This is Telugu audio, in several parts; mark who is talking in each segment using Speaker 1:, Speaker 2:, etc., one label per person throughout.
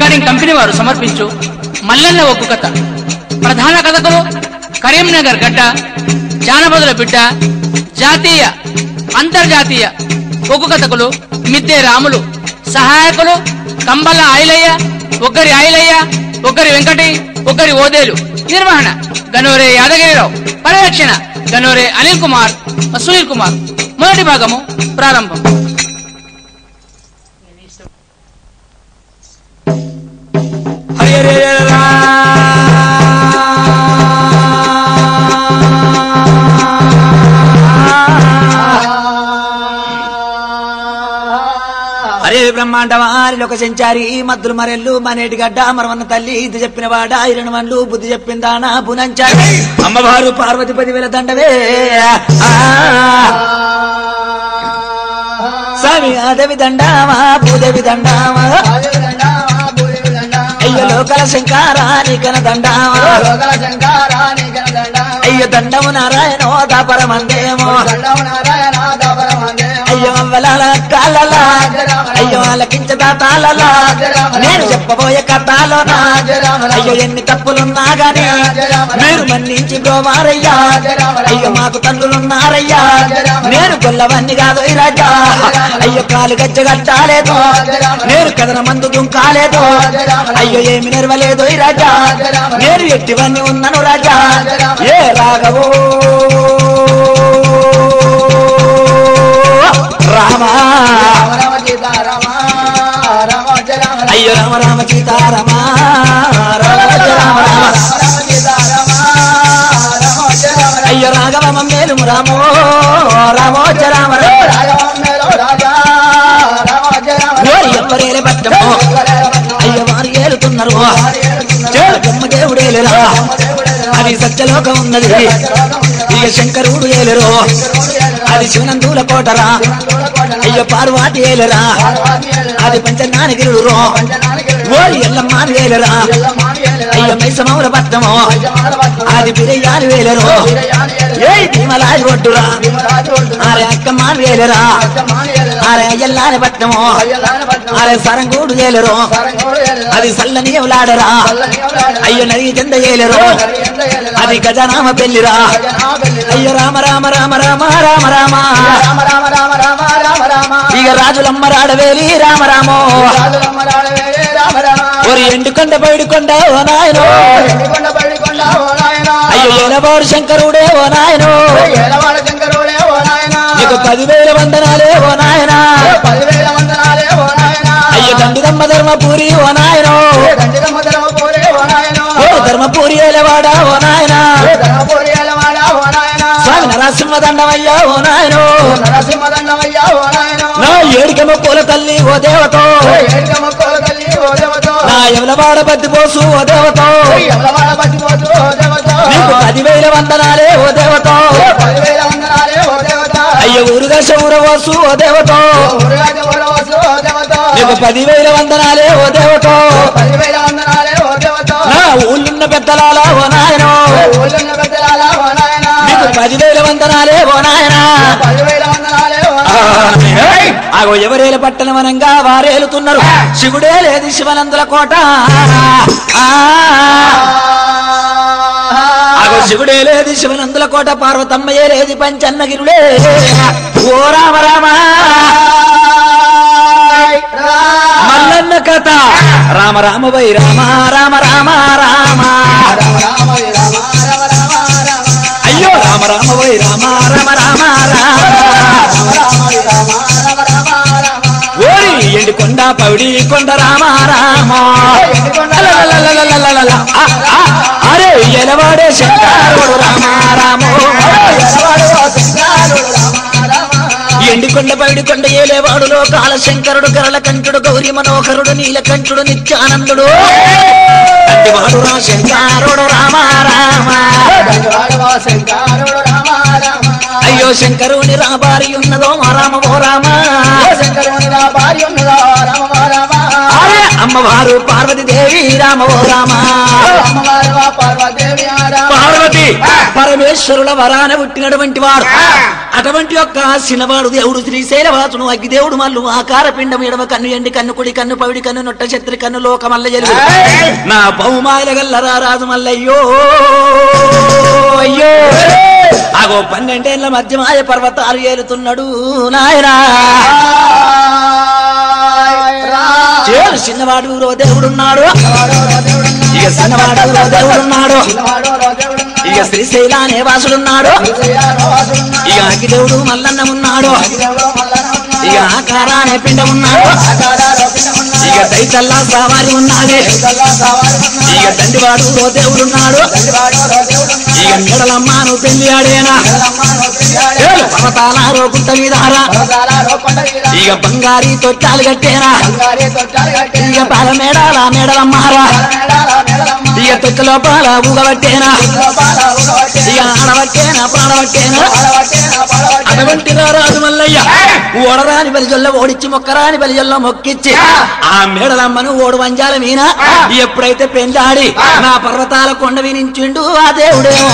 Speaker 1: రికార్డింగ్ కంపెనీ వారు సమర్పించు మల్లన్న ఒగ్గు కథ ప్రధాన కథకులు కరీంనగర్ గడ్డ జానపదుల బిడ్డ జాతీయ అంతర్జాతీయ ఒగ్గు కథకులు మిద్దె రాములు సహాయకులు కంబల ఆయిలయ్య ఒక్కరి ఆయిలయ్య ఒక్కరి వెంకటి ఒక్కరి ఓదేలు నిర్వహణ గనోరే యాదగిరిరావు పర్యవేక్షణ గనోరే అనిల్ కుమార్ సునీల్ కుమార్ మొదటి భాగము ప్రారంభం
Speaker 2: హరి హరి హరి హరి రా. అరే బ్రహ్మాండవారి లోక సంచారి మద్దులు మరెల్లు మనేటి గడ్డ మరవన్న తల్లి ఇది చెప్పిన వాడ ఇరణ మన్లు బుద్ధి చెప్పిందానా పునంచారి అమ్మవారు పార్వతి పదివేల దండవే ఆ. స్వామి అదేవి దండామా భూదేవి దండామా అయ్య లోకల శంకారానికన దండామా అయ్య దండము నారాయణో దాపరమందేమో అయ్యో అవ్వలాల కాలలా అయ్యో ఆలకించదా తాళలా నేను చెప్పబోయే కథలోనా అయ్యో ఎన్ని తప్పులున్నా గాని మీరు మన్నించి బ్రోవారయ్యా అయ్యో మాకు తండ్రులున్నారయ్యా నేను గొల్లవన్నీ కాదు ఈ రాజా అయ్యో కాలు గజ్జ కట్టాలేదు నేను కథన మందు దుంకాలేదు అయ్యో ఏమి నెరవలేదు ఈ రాజా నేను ఎట్టివన్నీ ఉన్నాను రాజా ఏ రాఘవో రామా అయ్యో రామ రామ సీతారామ రామ రామ రామ అయ్యో రాఘవ మమ్మేలు రామో రామోజ రామ ఓరి ఎవ్వరేలే పట్టమో అయ్యో వారు ఏలుతున్నారు చేల బ్రహ్మ దేవుడేలేరా అది సత్యలోకం ఉన్నది ఇక శంకరుడు ఏలేరు అది శివనందుల కోటరా అయ్యో పార్వాటి ఏలేరా అది పంచనానగిరుడు ఓరి ఎల్లమ్మాని వేలరా అయ్యో మైసమౌల పట్టమో అది బిరయ్యాని వేలరు ఏ భీమలాది ఒడ్డురా అరే అక్కమ్మాని వేలరా అరే అయ్యల్లాని పట్టమో అరే సరంగూడు ఏలరు అది సల్లని ఎవలాడరా అయ్యో నది చెంద ఏలరు అది గజనామ పెళ్లిరా అయ్యో రామ రామ రామ రామ రామ రామ ఇక రాజులమ్మ రాడవేలి రామ రామో ఒరి ఎండుకొండ బయడుకొండ ఓ నాయనో అయ్యో ఏలవాడు శంకరుడే ఓ నాయనో నీకు పదివేల వందనాలే ఓ నాయనా అయ్యో దండుదమ్మ ధర్మపూరి ఓ నాయనో ఓ ధర్మపూరి ఏలవాడా ఓ నాయనా స్వామి నరసింహ దండమయ్యా ఓ నాయనో నా ఏడికమ్మ పూల తల్లి ఓ దేవతో నా ఎవలవాడ బద్ది పోసు ఓ దేవతో నీకు పదివేల వందనాలే ఓ దేవతో అయ్యో ఊరుగా శౌరవసు ఓ దేవతో నీకు పదివేల వందనాలే ఓ దేవతో నా ఊళ్ళున్న పెద్దలాల ఓ నాయనో నీకు పదివేల వందనాలే ఓ నాయనా ఆగో ఎవరేల పట్టణం అనంగా వారేలుతున్నారు శివుడే లేదు శివనందుల కోట ఆ. ఆగో శివుడే లేదు శివనందుల కోట పార్వతమ్మయే లేదు పంచన్నగిరుడే ఓ రామ రామ మల్లన్న కథ రామ రామ వై రామ రామ రామ రామ అయ్యో రామ రామ వై రామ రామ రామ రామ ఓరి ఎండి కొండ పౌడి కొండ రామ రామ లలలలలలలల. ఆ, ఆ, అరే ఎలవాడే శంకరుడు రామ రామో ఎండి కొండ పైడి కొండ ఏలేవాడు లోకాల శంకరుడు గరళ కంఠుడు గౌరి మనోహరుడు నీలకంఠుడు నిత్యానందుడు అట్టివాడు రా శంకరుడు రామ రామ అయ్యో శంకరుని రాబారి ఉన్నదో మా రామ ఓ రామ అరే అమ్మవారు పార్వతి దేవి రామ ఓ రామ పార్వతి పరమేశ్వరుల వరాన పుట్టినటువంటి వాడు అటువంటి యొక్క చిన్నవాడు దేవుడు శ్రీశైలవాసుడు అగ్గి దేవుడు మల్లు ఆకార పిండం ఎడమ కన్ను ఎండి కన్ను కుడి కన్ను పవిడి కన్ను నొట్ట శత్రి కన్ను లోక మల్ల ఎరుగు నా బహుమాల గల్లరా రాజు మల్లయ్యో అయ్యో అగో పన్నెండేళ్ల మధ్య మాయ పర్వతాలు ఏలుతున్నాడు నాయనా చేరు చిన్నవాడు రో దేవుడున్నాడు ఇక చిన్నవాడు రో దేవుడున్నాడు ఇక శ్రీశైల అనే వాసుడున్నాడు ఇక అగ్గి దేవుడు మల్లన్న ఉన్నాడు ఇక ఆకార అనే పిండం ఉన్నాడు ఇక దైతల్లా సవారి ఉన్నది ఇక దండివాడు రో దేవుడున్నాడు ఇక నీడలమ్మాను పెళ్లి ఆడేనా ఏలు పర్వతాల రోగుంట మీదారా ఇక బంగారి తొట్టాలు కట్టేనా ఇక పాల మేడాల మేడలమ్మారా ఇక తొక్క లోపల ఊగబట్టేనా ఇక ఆడబట్టేనా పాడబట్టేనా అటువంటి రారాజు మల్లయ్య ఓడరాని బలిజొల్ల ఓడిచ్చి మొక్కరాని బలిజొల్ల మొక్కిచ్చి ఆ మేడలమ్మను ఓడు వంజాల మీన ఎప్పుడైతే పెండాడి నా పర్వతాల కొండ వినించిండు ఆ దేవుడేమో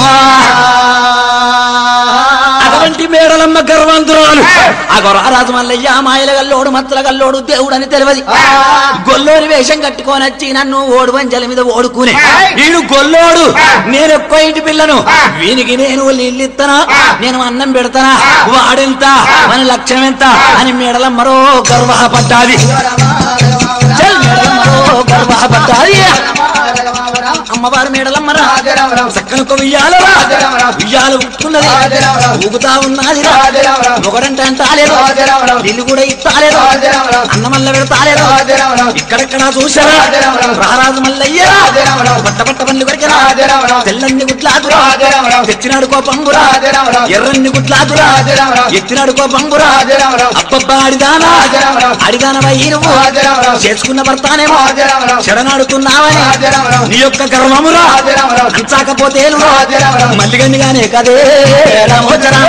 Speaker 2: అటువంటి మేడలమ్మ గర్వంతురాలు అగో రారాజు మల్లయ్య మాయల గల్లోడు మత్తల గల్లోడు దేవుడని తెలియదు గొల్లోని వేషం కట్టుకొని వచ్చి నన్ను ఓడు వంజల మీద ఓడుకునే వీడు గొల్లోడు నేను ఎక్కువ ఇంటి పిల్లను వీనికి నేను నీళ్ళు ఇస్తానా నేను అన్నం పెడతానా వాడెంత మన లక్ష్యం ఎంత అని మేడలమ్మరో గర్వపడ్డాది చల్ మేడలమ్మరో గర్వపడ్డాది అమ్మవారు మేడలమ్మరా చక్కని ఒక ఉయ్యాలరా ఉయ్యాల ఉట్టున్నది ఊగుతా ఉన్నది ఒకడంటే అంటాలేదు ఇల్లు కూడా ఇస్తాలేదు అన్నమల్ల పెడతాలేదు ఇక్కడెక్కడ చూసారా రారాజు మల్లయ్య పట్ట పట్ట పనులు కొరికరా తెల్లని గుట్లాదురా తెచ్చినాడు కోపంబురా ఎర్రన్ని గుట్లాదురా ఎత్తినాడు కోపంబురా అబ్బబ్బా అడిదానా అడిదానవయ్యి నువ్వు చేసుకున్న భర్తానేమో చెడనాడుతున్నావని నీ యొక్క గర్వమురా అంచాకపోతే మల్లిగండిగానే కదే రామోచరా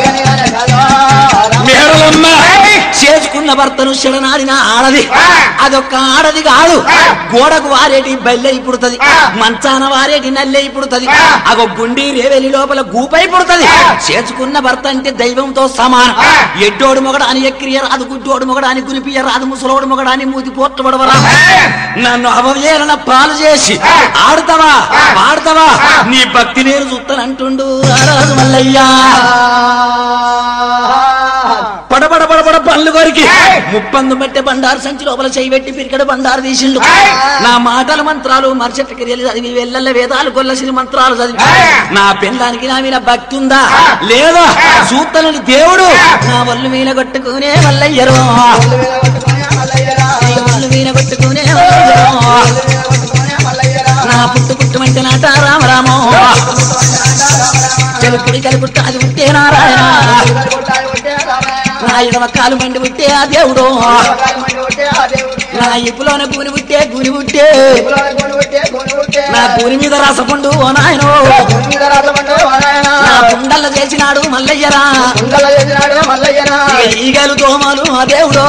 Speaker 2: మేడలమ్మ చేసుకున్న భర్తను చెడనాడిన ఆడది అదొక్క ఆడది కాదు గోడకు వారేటి బల్లె పుడుతుంది మంచాన వారేటి నల్లె పుడుతుంది అగో గుండి రేవెలి లోపల గూపై పుడుతుంది చేసుకున్న భర్త అంటే దైవంతో సమానం ఎడ్డోడు మొగడాని ఎక్కిరియ రాదు గుడ్డోడు మొగడాని గురిపియ రాదు ముసలోడు మొగడాని మూతి పోట్టబడవరా నన్ను అవవేలన పాలు చేసి ఆడతావా ఆడతావా నీ భక్తి నేను చూస్తానంటుండు రారాజు మల్లయ్యా పడబడ పడబడ పనులు కొరికి ముప్పందు పెట్టే బండారు సంచి లోపల చేయి పెట్టి పిరికడ బండారు తీసిండు నా మాటల మంత్రాలు మరుసటి క్రియలు చదివి వెళ్ళల్ల వేదాలు కొల్లసిన మంత్రాలు చదివి నా పెళ్ళానికి నా మీద భక్తి ఉందా లేదా సూతలని దేవుడు నా వల్లు మీద కొట్టుకునే వల్లయ్యరు వల్లు మీద కొట్టుకునే వల్లయ్యరు నా పుట్టు పుట్టుమంటే నాట రామరామో చెలుపుడి కలుపుట్ట అది ఉంటే నారాయణ నా ఎడమ కాలు మండి పుట్టే ఆ దేవుడు నా ఇప్పులోన గూని పుట్టే గూని పుట్టే నా గూని మీద రసపండు ఓ నాయనో నా కుండల్ల చేసినాడు మల్లయ్యరా ఇక ఈగలు దోమలు ఆ దేవుడు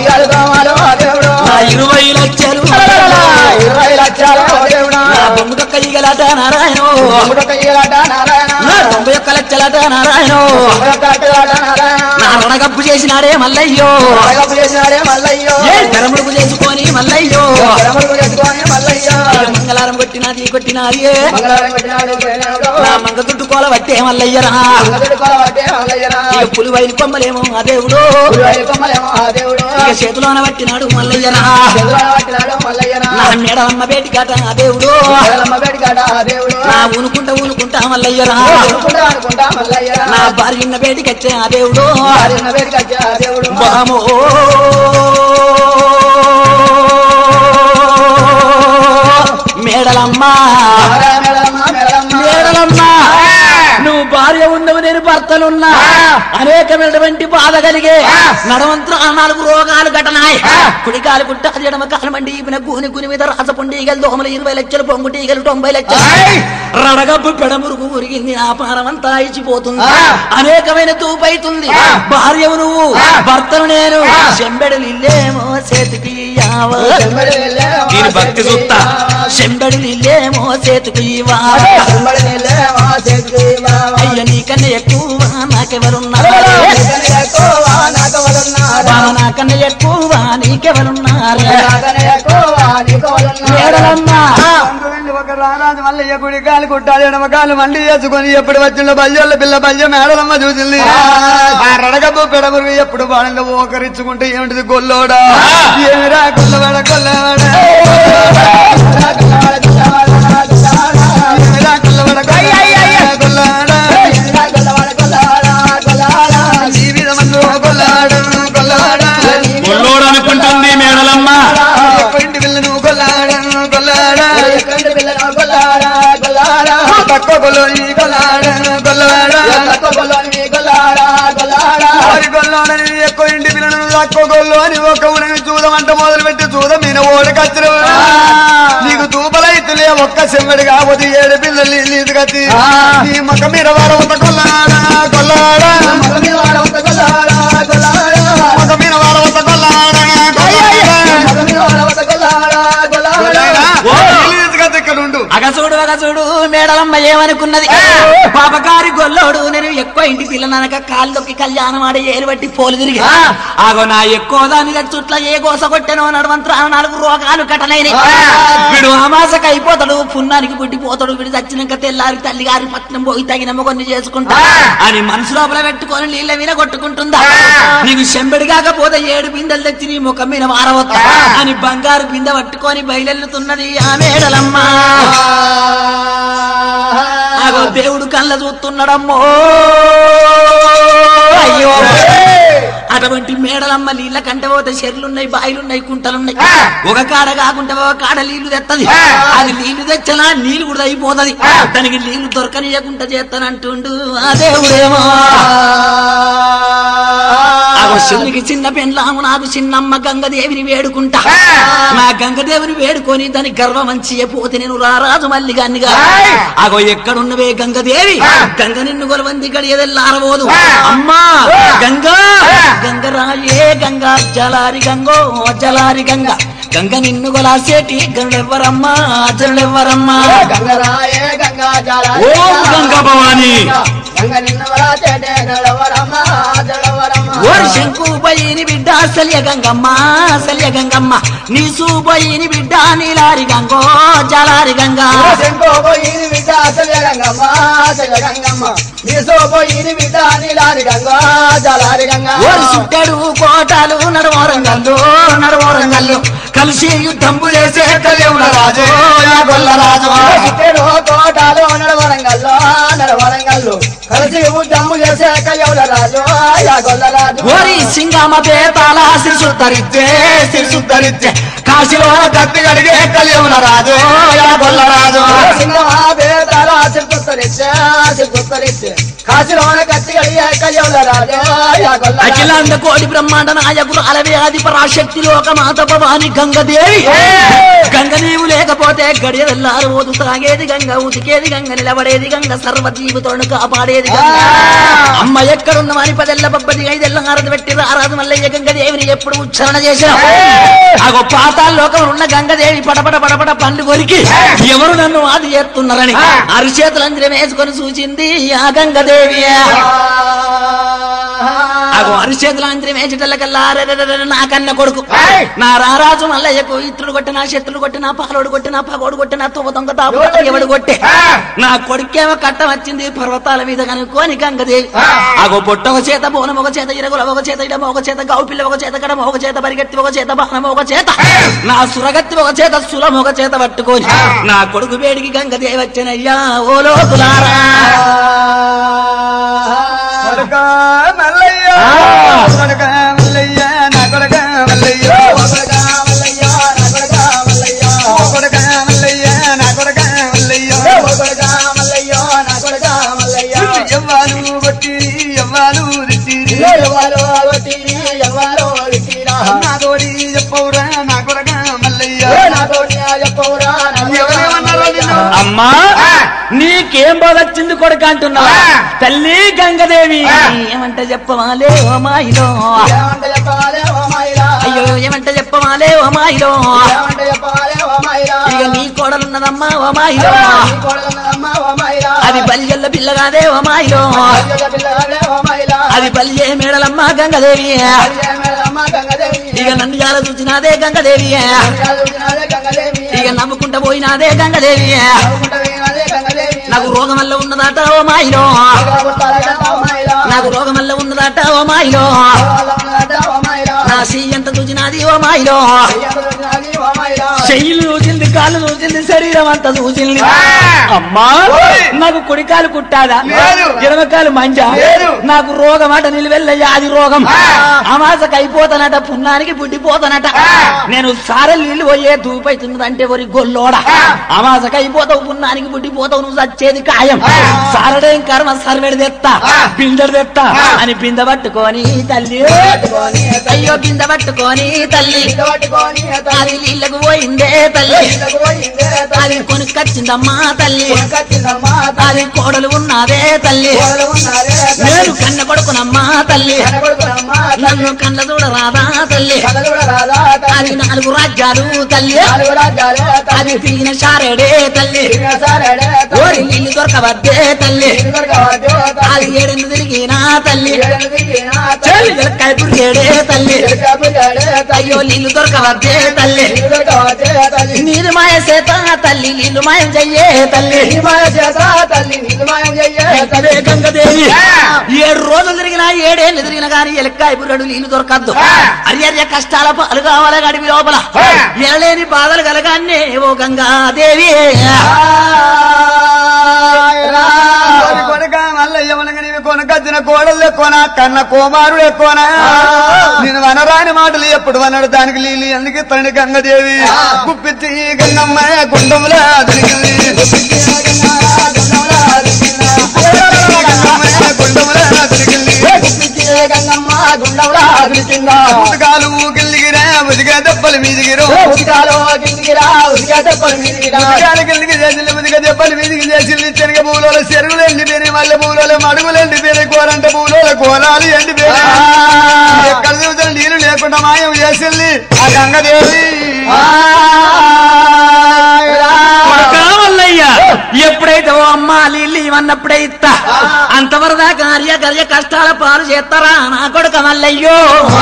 Speaker 2: నా ఇరవై లక్షలు నా బొమ్ముదొక్క ఈగలాట నారాయణ నా తొంభై ఒక్క లక్షలట నారాయణ నా రణగప్పు చేసినాడే మల్లయ్యో ఏ తెరముడుకు చేసుకొని మల్లయ్యో ఇక మంగళారం కొట్టినది కొట్టినది నా మంగ దుడ్డు కోల పట్టే మల్లయ్యరా ఇక పులివైన కొమ్మలేమో ఆ దేవుడు ఇక చేతిలోన పట్టినాడు మల్లయ్యరా నా మేడమ్మ బేటి కాట ఆ దేవుడు నా ఊనుకుంటా ఊనుకుంటా మల్లయ్యరా నా భార్య ఉన్న బేటికి వచ్చే ఆ దేవుడు బామో మేడలమ్మా మేడలమ్మా నువ్వు భార్య ఉండవు నేను భర్తలున్నా అనేకమైనటువంటి బాధ కలిగే నడవంతర నాలుగు రోగాలు ఘటనాయి కుడి కాలు కుట్ట అది ఎడమ కాలు మండి ఈపిన గూని గుని మీద రాసపుండి ఈగలు దోమలు ఇరవై లక్షలు పొంగుటి ఈగలు తొంభై లక్షలు రడగప్పు పెడమురుగు ఉరిగింది ఆ పారమంతా ఇచ్చిపోతుంది అనేకమైన తూపైతుంది భార్యవు నువ్వు భర్తను నేను చెంబెడలు ఇల్లేమో చేతికి ఇయ్యావా. దీని భక్తి చూస్తా చెంబెడలు ఇల్లేమో చేతికి ఇవ్వాలి అయ్య నీకన్నా ఎక్కువ నా నాకెవరున్నారు బావ నాకన్నా ఎక్కువ నీకెవరున్నారు మేడలమ్మా
Speaker 3: అందువల్ల ఒక రారాజు మల్లయ్య గుడి కాలు కుట్టాలి ఎడమకాలు మండి చేసుకొని ఎప్పుడు వచ్చిందో బల్యోళ్ళ పిల్ల బల్య మేడలమ్మ చూసింది ఆ రడగబ్బు పెడమురుగు ఎప్పుడు బాణంగా ఓకరించుకుంటే ఏమిటిది గొల్లోడా ఏమిరా గొల్లవాడ గొల్లవాడ ఏమిరా గొల్లవాడ గొల్లవాడ జీవితమందు గొల్లాడ గొల్లాడ
Speaker 4: గొల్లోడు అనుకుంటుంది మేడలమ్మ
Speaker 3: ఎక్కడింటి పిల్లను గొల్లాడ గొల్లాడ తక్కువ గొల్లోని గొల్లాడ గొల్లాడ వారి గొల్లోని ఎక్కువ ఇంటి పిల్లను తక్కువ గొల్లు అని ఒక ఉడిని చూదమంట మొదలు పెట్టి చూద మీన ఓడకచ్చరు నీకు తూపలైతులే ఒక్క సెమ్మడి కాకపోతే ఏడు పిల్లలు నీది కత్తి నీ మొక్క మీద వారవత కొల్లాడ కొల్లాడ మొక్క మీద వారవత కొల్లాడ ఇక్కడ ఉండు
Speaker 2: అగసూడు అగసూడు మేడలమ్మ ఏమనుకున్నది పాపకారి గొల్లోడు నేను ఎక్కువ ఇంటి పిల్లననక కాళ్ళొక్కి కళ్యాణం ఆడి ఏలు బట్టి పోలు తిరిగి ఆగో నా ఎక్కువ దాని చుట్ల ఏ గోస కొట్టెనో నడవంతరాన నాలుగు రోగాలు కటనైన వీడు అమాసకు అయిపోతాడు పున్నానికి పుట్టిపోతాడు వీడు చచ్చినాక తెల్లారి తల్లి గారి పట్నం పోయి తగిన కొన్ని చేసుకుంటా అని మనసు లోపల పెట్టుకొని నీళ్ళ మీద కొట్టుకుంటుందా నీకు చెంబడి కాకపోతే ఏడు బిందెలు తెచ్చి నీ ముఖం మీద మారవద్దా అని బంగారు బిందె పట్టుకొని బయలెల్లుతున్నది ఆ మేడలమ్మ ఆగో దేవుడు కళ్ళ చూస్తున్నాడమ్మో అయ్యో అటువంటి మేడలమ్మ నీళ్ళ కంటే పోతే చెర్లున్నాయి బాయిలున్నాయి కుంటలున్నాయి ఒక కాడ కాకుండా ఒక కాడ నీళ్లు తెత్తది అది నీళ్లు తెచ్చలా నీళ్లు కూడా అయిపోతది దానికి నీళ్లు దొరకనియకుండా చేస్తానంటుండు ఆ దేవుడేమో ఆగో శివునికి చిన్న పెండ్లాము నాకు చిన్నమ్మ గంగదేవిని వేడుకుంటా నా గంగదేవిని వేడుకొని దాని గర్వమంచి పోతే నేను రారాజు మల్లిగాన్నిగా ఆగో ఎక్కడున్నవే గంగదేవి గంగ నిన్ను గొలవంది గడియదెల్లారబోదు అమ్మా గంగా గంగరాయే గంగా జలారి గంగో జలారి గంగ గంగ నిన్ను గొలాసేటి గనుడెవ్వరమ్మా జనుడెవ్వరమ్మా
Speaker 5: గంగరాయే గంగా జల
Speaker 4: ఓం గంగా భవాని
Speaker 5: గంగ నిన్నవరా చేటే గడవరమ్మ జడవరమ్మ
Speaker 2: ఓరి శంకుబయిని బిడ్డ సల్య గంగమ్మ సల్య గంగమ్మ నీ సూబయిని బిడ్డ నీలారి గంగో జలారి గంగా
Speaker 5: పోయిని బిడ్డ అసలు గంగమ్మ అసలు గంగమ్మ నీ సోపోయిని బిడ్డ నీలారి గంగ జలారి గంగ
Speaker 2: ఓరి సుట్టెడు కోటాలు నడవరంగల్లు నడవరంగల్లు కలిసి యుద్ధంబు చేసే కలియుల రాజు యా గొల్ల రాజు
Speaker 5: చిట్టెడు కోటాలు నడవరంగల్లో నడవరంగల్లు కలిసి ఉద్దమ్ము చేసే కయ్యవుల రాజు యా గొల్ల రాజు
Speaker 2: ఓరి సింగమ పేతాల సిరిసుద్దరిచ్చే సిరిసుద్దరిచ్చే కాశీలో కత్తి గడిగే కలియుల రాజు యా గొల్ల రాజు
Speaker 5: సింగమా బేతాల సిర్తుత్తరిచ్చే సిర్తుత్తరిచ్చే కాశీలోన కత్తి గడియ కయ్యవుల రాజు యా గొల్ల రాజు
Speaker 2: అఖిలాండ కోటి బ్రహ్మాండ నాయకులు అలవే ఆది పరాశక్తి లోక మాత భవాని గంగదేవి గంగ నీవు లేకపోతే గడియ వెళ్ళారు ఓదు తాగేది గంగ ఉతికేది గంగ నిలబడేది గంగ సర్వజీవితోను కాపాడేది గంగ అమ్మ ఎక్కడున్నవాని పదెల్ల బబ్బది ఐదెల్ల హారతి పెట్టి రారాదు మల్లయ్య గంగదేవిని ఎప్పుడు ఉచ్చారణ చేసిన అగో పాతాల లోకం ఉన్న గంగదేవి పడపడ పడపడ పండు కొరికి ఎవరు నన్ను ఆది చేస్తున్నారని అరిచేతులంజనం వేసుకొని సూచింది ఆ గంగదేవి అగో అరిచేతులాంతరం వేసేటల్లకల్లా అరెరెరెరె నా కన్న కొడుకు నా రారాజు మల్లయ్యకు ఇత్రుడు కొట్టి నా శత్రుడు కొట్టి నా పాలోడు కొట్టి నా పగోడు కొట్టి నా తువ్వ దొంగ తాపు ఎవడు కొట్టే నా కొడుకేమో కట్టం వచ్చింది పర్వతాల మీద కనుక్కోని గంగదేవి అగో బొట్ట ఒక చేత బోనం ఒక చేత ఇరగుల ఒక చేత ఇడమ ఒక చేత గౌపిల్ల ఒక చేత కడమ ఒక చేత పరిగెత్తి ఒక చేత బాణం ఒక చేత నా సురగత్తి ఒక చేత సులం ఒక చేత పట్టుకొని నా కొడుకు వేడికి గంగదేవి వచ్చనయ్యా ఓ లోతులారా
Speaker 3: కొడక మల్లయ్య కొడక మల్లయ్య నా కొడక మల్లయ్య
Speaker 5: కొడకా మల్లయ్య నా కొడకా మల్లయ్య
Speaker 3: కొడక మల్లయ్య నా కొడక మల్లయ్య
Speaker 5: కొడకా మల్లయ్య నా కొడకా మల్లయ్య
Speaker 3: ఎవ్వాలు కొట్టిరి ఎవ్వాలు తిట్టిరి
Speaker 5: ఎవరో వట్టిరి ఎవరో విట్టిరా
Speaker 3: నా తోడి చెప్పవురా నా కొడక మల్లయ్య
Speaker 5: నాతో చెప్పవురా
Speaker 3: ఎవరేమన్నారో నిన్ను
Speaker 2: అమ్మా నీకేం బాధొచ్చింది కొడుకు అంటున్నావా తల్లి గంగదేవి ఏమంట చెప్పవాలే ఓ మాయిలో
Speaker 5: ఏమంటే చెప్పాలే ఓ మాయిరా
Speaker 2: అయ్యో ఏమంట చెప్పవాలే ఓ మాయిలో
Speaker 5: ఏమంటే చెప్పాలే ఓ మాయిరా
Speaker 2: ఇక నీ కోడలున్నదమ్మా ఓ మాయిలో అది బలిజల్ల పిల్లగాదే ఓ మాయిలో అది బలిజే మేడలమ్మ గంగదేవి ఇక నన్ను జాల చూసినాదే గంగదేవి ఇక నమ్ముకుంటా పోయినాదే గంగదేవి నాకు రోగం వల్ల ఉన్నదట ఓ మాయిలో నాకు రోగం వల్ల ఉన్నదట ఓ మాయిలో నా సీ ఎంత చూసినాది ఓ మాయిలో చెయ్యిలు చూసింది కాళ్ళు చూసింది శరీరం అంతా చూసింది అమ్మా నాకు కుడికాలు కుట్టాదా
Speaker 3: లేదు.
Speaker 2: ఎడమకాలు మంజా
Speaker 3: లేదు.
Speaker 2: నాకు రోగం అట నిలువెల్లయ్యా అది రోగం అమాసకు అయిపోతానట పున్నానికి పుట్టిపోతానట నేను సారలు నీళ్ళు పోయే దూపైతున్నదంటే ఒరి గొల్లోడ అమాసకు అయిపోతావు పున్నానికి పుట్టిపోతావు నువ్వు చచ్చేది ఖాయం సారడేం కర్మ సర్వేడు తెత్తా బిందెడు తెత్తా అని బిందె పట్టుకొని తల్లి అయ్యో బిందె పట్టుకొని తల్లి అది నీళ్ళకు పోయిందే తల్లి అది కొనుక్కొచ్చిందమ్మా తల్లి అది కోడలు ఉన్నదే తల్లి నేను కన్న కొడుకునమ్మా తల్లి నన్ను కన్న చూడరాదా తల్లి అది నాలుగు రాజ్యాలు తల్లి అది తిరిగిన షారేడే తల్లి ఓరి నీళ్ళు దొరకవద్దే తల్లి అది ఏడెన్ను తిరిగినా తల్లి చెల్లి కైపురికేడే తల్లి అయ్యో నీళ్ళు దొరకవద్దే తల్లి నీరు మాయ చేత తల్లి నీళ్ళు మాయం చెయ్యే తల్లి అదే గంగదేవి ఏడు రోజులు తిరిగినా ఏడేళ్ళు తిరిగినా కానీ ఎలక్కాయ బుర్రడు నీళ్లు దొరకద్దు అర్యర్య కష్టాల పాలు కావాలి గడిపి లోపల ఎనలేని బాధలు కలగానే ఓ గంగాదేవి
Speaker 3: కోరి కొనక మల్లయ్య మనక నీవి కొనకచ్చిన కోడలు కొన కన్న కుమారుడు ఎక్కువనా నేను వనరాని మాటలు ఎప్పుడు వనడు దానికి లీలి అందుకే తండ్రి గంగదేవి గుప్పిచ్చి ఈ గంగమ్మ గుండములా దొరికింది గంగమ్మ గుండములా దొరికింది పుస్తకాలు గిల్లిగిరా ఉదిగా దెబ్బలు మీదిగిరు పుస్తకాలు గిల్లిగి చేసింది ఉదిగా దెబ్బలు మీదికి చేసింది శనగ పూలలో చెరుగులు ఎండిపోయినాయి మల్లె పూలలో మడుగులు ఎండిపోయినాయి కూరంట పూలలో కోలాలు ఎండిపోయినాయి ఎక్కడ చూసిన నీళ్ళు లేకుండా మాయం చేసింది ఆ గంగదేవి
Speaker 2: కావల్లయ్యా ఎప్పుడైతే ఓ అమ్మ లిల్లి ఇవన్నప్పుడే ఇస్తా అంతవరకు దాకా కార్య కార్య కష్టాల పాలు చేస్తారా నా కొడుక మల్లయ్యో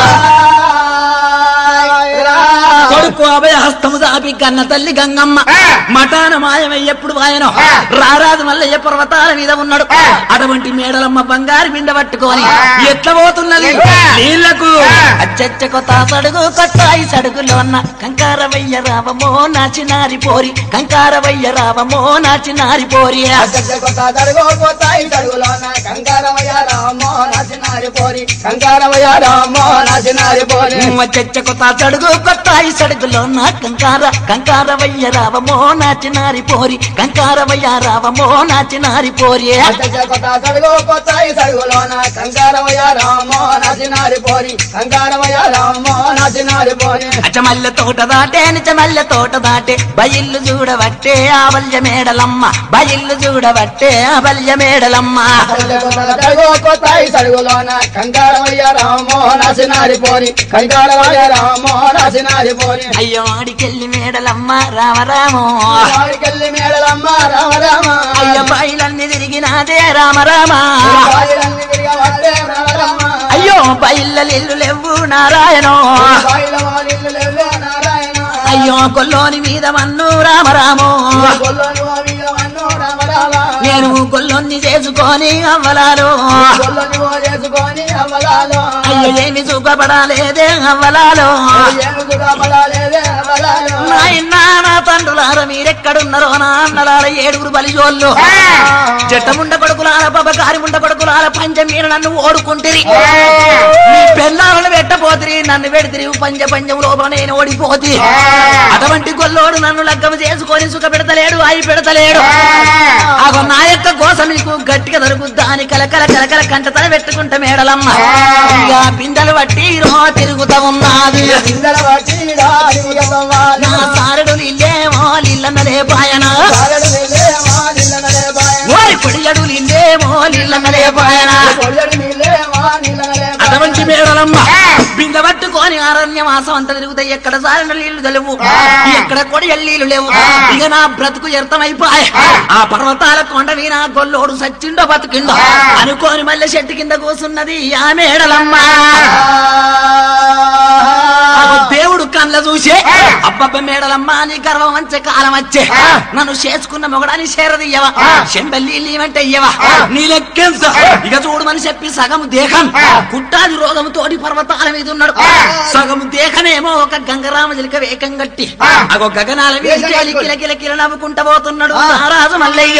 Speaker 2: కొడుకు అభయ హస్తము దాపి కన్న తల్లి గంగమ్మ మఠాన మాయమై ఎప్పుడు వాయనో రారాజు మల్లయ్య పర్వతాల మీద ఉన్నాడు అటువంటి మేడలమ్మ బంగారు బిండ పట్టుకొని ఎట్ల పోతున్నది నీళ్లకు అచ్చచ్చ కొత్త సడుగు కొత్తాయి సడుగులో ఉన్న కంకారవయ్య రావమో నాచినారి పోరి కంకారవయ్య రావమో నాచినారి పోరి
Speaker 5: కంకారమయ్య రామో నాసినారి పోరి
Speaker 2: చచ్చ కొత్త సడుగు కొత్తాయి సడుగులో నా కంకార కంకారవయ్య రావమో నాచినారి పోరి కంకారవయ్య రావమో నాచినారి పోరి
Speaker 5: సడుగు కొత్తాయి సడుగులోన కంకారమయ్య రామో నాసినారి పోరి కంకారమయ్య రామో నాసినారి పోరి
Speaker 2: అచమల్ల తోట దాటే నిచమల్ల తోట దాటే బయిల్లు చూడవట్టే ఆవల్య మేడలమ్మ బయిల్లు చూడవట్టే ఆవల్య మేడలమ్మ
Speaker 5: సడుగు కొత్తాయి సడుగులోన కంకారమయ్య రామో నాసినారి పోరి కంకారమయ్య రామో నాసినారి పోరి
Speaker 2: అయ్యో ఆడికెళ్ళి మేడలమ్మ రామరామో
Speaker 5: వాడికెళ్ళి మేడలమ్మ రామ రామ
Speaker 2: అయ్య బయలన్నీ తిరిగినాదే రామరామ
Speaker 5: బాయిలన్నీ తిరగబట్టే రామ రామ
Speaker 2: అయ్యో బయళ్ళు లేవు నారాయణో
Speaker 5: బాయిల వాలిల్లు లేవే నారాయణ
Speaker 2: అయ్యో కొల్లోని మీద మన్ను రామరామో
Speaker 5: గొల్లను అవిగమన్ను రామ రామ
Speaker 2: నేను కొల్లొన్ని చేసుకొని అవ్వలాలో
Speaker 5: గొల్లను చేసుకొని అమలాలో
Speaker 2: అయ్యో ఏమి చూపబడాలేదే అవ్వలాలో
Speaker 5: ఏనుగుగా పడాలేదే అమలాలో
Speaker 2: నాయనా నా తండ్రులార మీరెక్కడున్నారో నా అన్నలార ఏడుగురు బలిజోళ్ళు జట్టముండ కొడుకులార పబకారి ముండ కొడుకులార పంచమీర నన్ను ఓడుకుంటిరి మీ పెళ్ళాలను పెట్టపోతిరి నన్ను పెడితిరి పంచ పంచం లోపల నేను ఓడిపోతి అటువంటి గొల్లోడు నన్ను లగ్గం చేసుకొని సుఖ పెడతలేడు అయి పెడతలేడు అగో నా యొక్క కోసం నీకు గట్టిగా దొరుకుద్దా అని కలకల కలకల కంటతల పెట్టుకుంటా మేడలమ్మ ఇక బిందెలు బట్టి రో తిరుగుతా ఉన్నది
Speaker 5: ఇందర వచ్చి దారిగవ్వాలి
Speaker 2: నా సారడు ఇల్లేమో లిల్లన్నలే పాయన
Speaker 5: సాగడు నీలేమా నిల్లనలే బాయ
Speaker 2: ఓరి పొడియడు ఇల్లేమో లిల్లన్నలే పాయన
Speaker 5: కొల్లడు నీలేమా నిల్లనలే బాయ
Speaker 2: అటువంటి మేడలమ్మ బిందె పట్టుకొని పట్టుకొని అరణ్యవాసం అంత తిరుగుతాయి ఎక్కడ సారిన నీళ్లు తెలివు ఎక్కడ కొడి నీళ్లు లేవు ఇక నా బ్రతుకు వ్యర్థమైపోయి ఆ పర్వతాల కొండ మీద గొల్లోడు సచ్చిండో బతుకిండో అనుకోని మళ్ళీ చెట్టు కింద కూసున్నది ఆ మేడలమ్మ ఆ దేవుడు కళ్ళ చూసే అబ్బబ్బ మేడలమ్మ నీ గర్వం వచ్చే కాలం వచ్చే నన్ను చేసుకున్న మొగడాని చేరదియ్యవా చెంబెల్లి నీవంటే ఇయ్యవా నీ లెక్కెంత ఇక చూడమని చెప్పి సగం దేహం కుట్టాది రోగం తోటి పర్వతాల మీద ఉన్నాడు సగం దేహమేమో ఒక గంగరామ జిలిక వేకం గట్టి అగో గగనాల మీద కిల కిల కిల కిల నవ్వుకుంటా పోతున్నాడు రాజు మల్లయ్య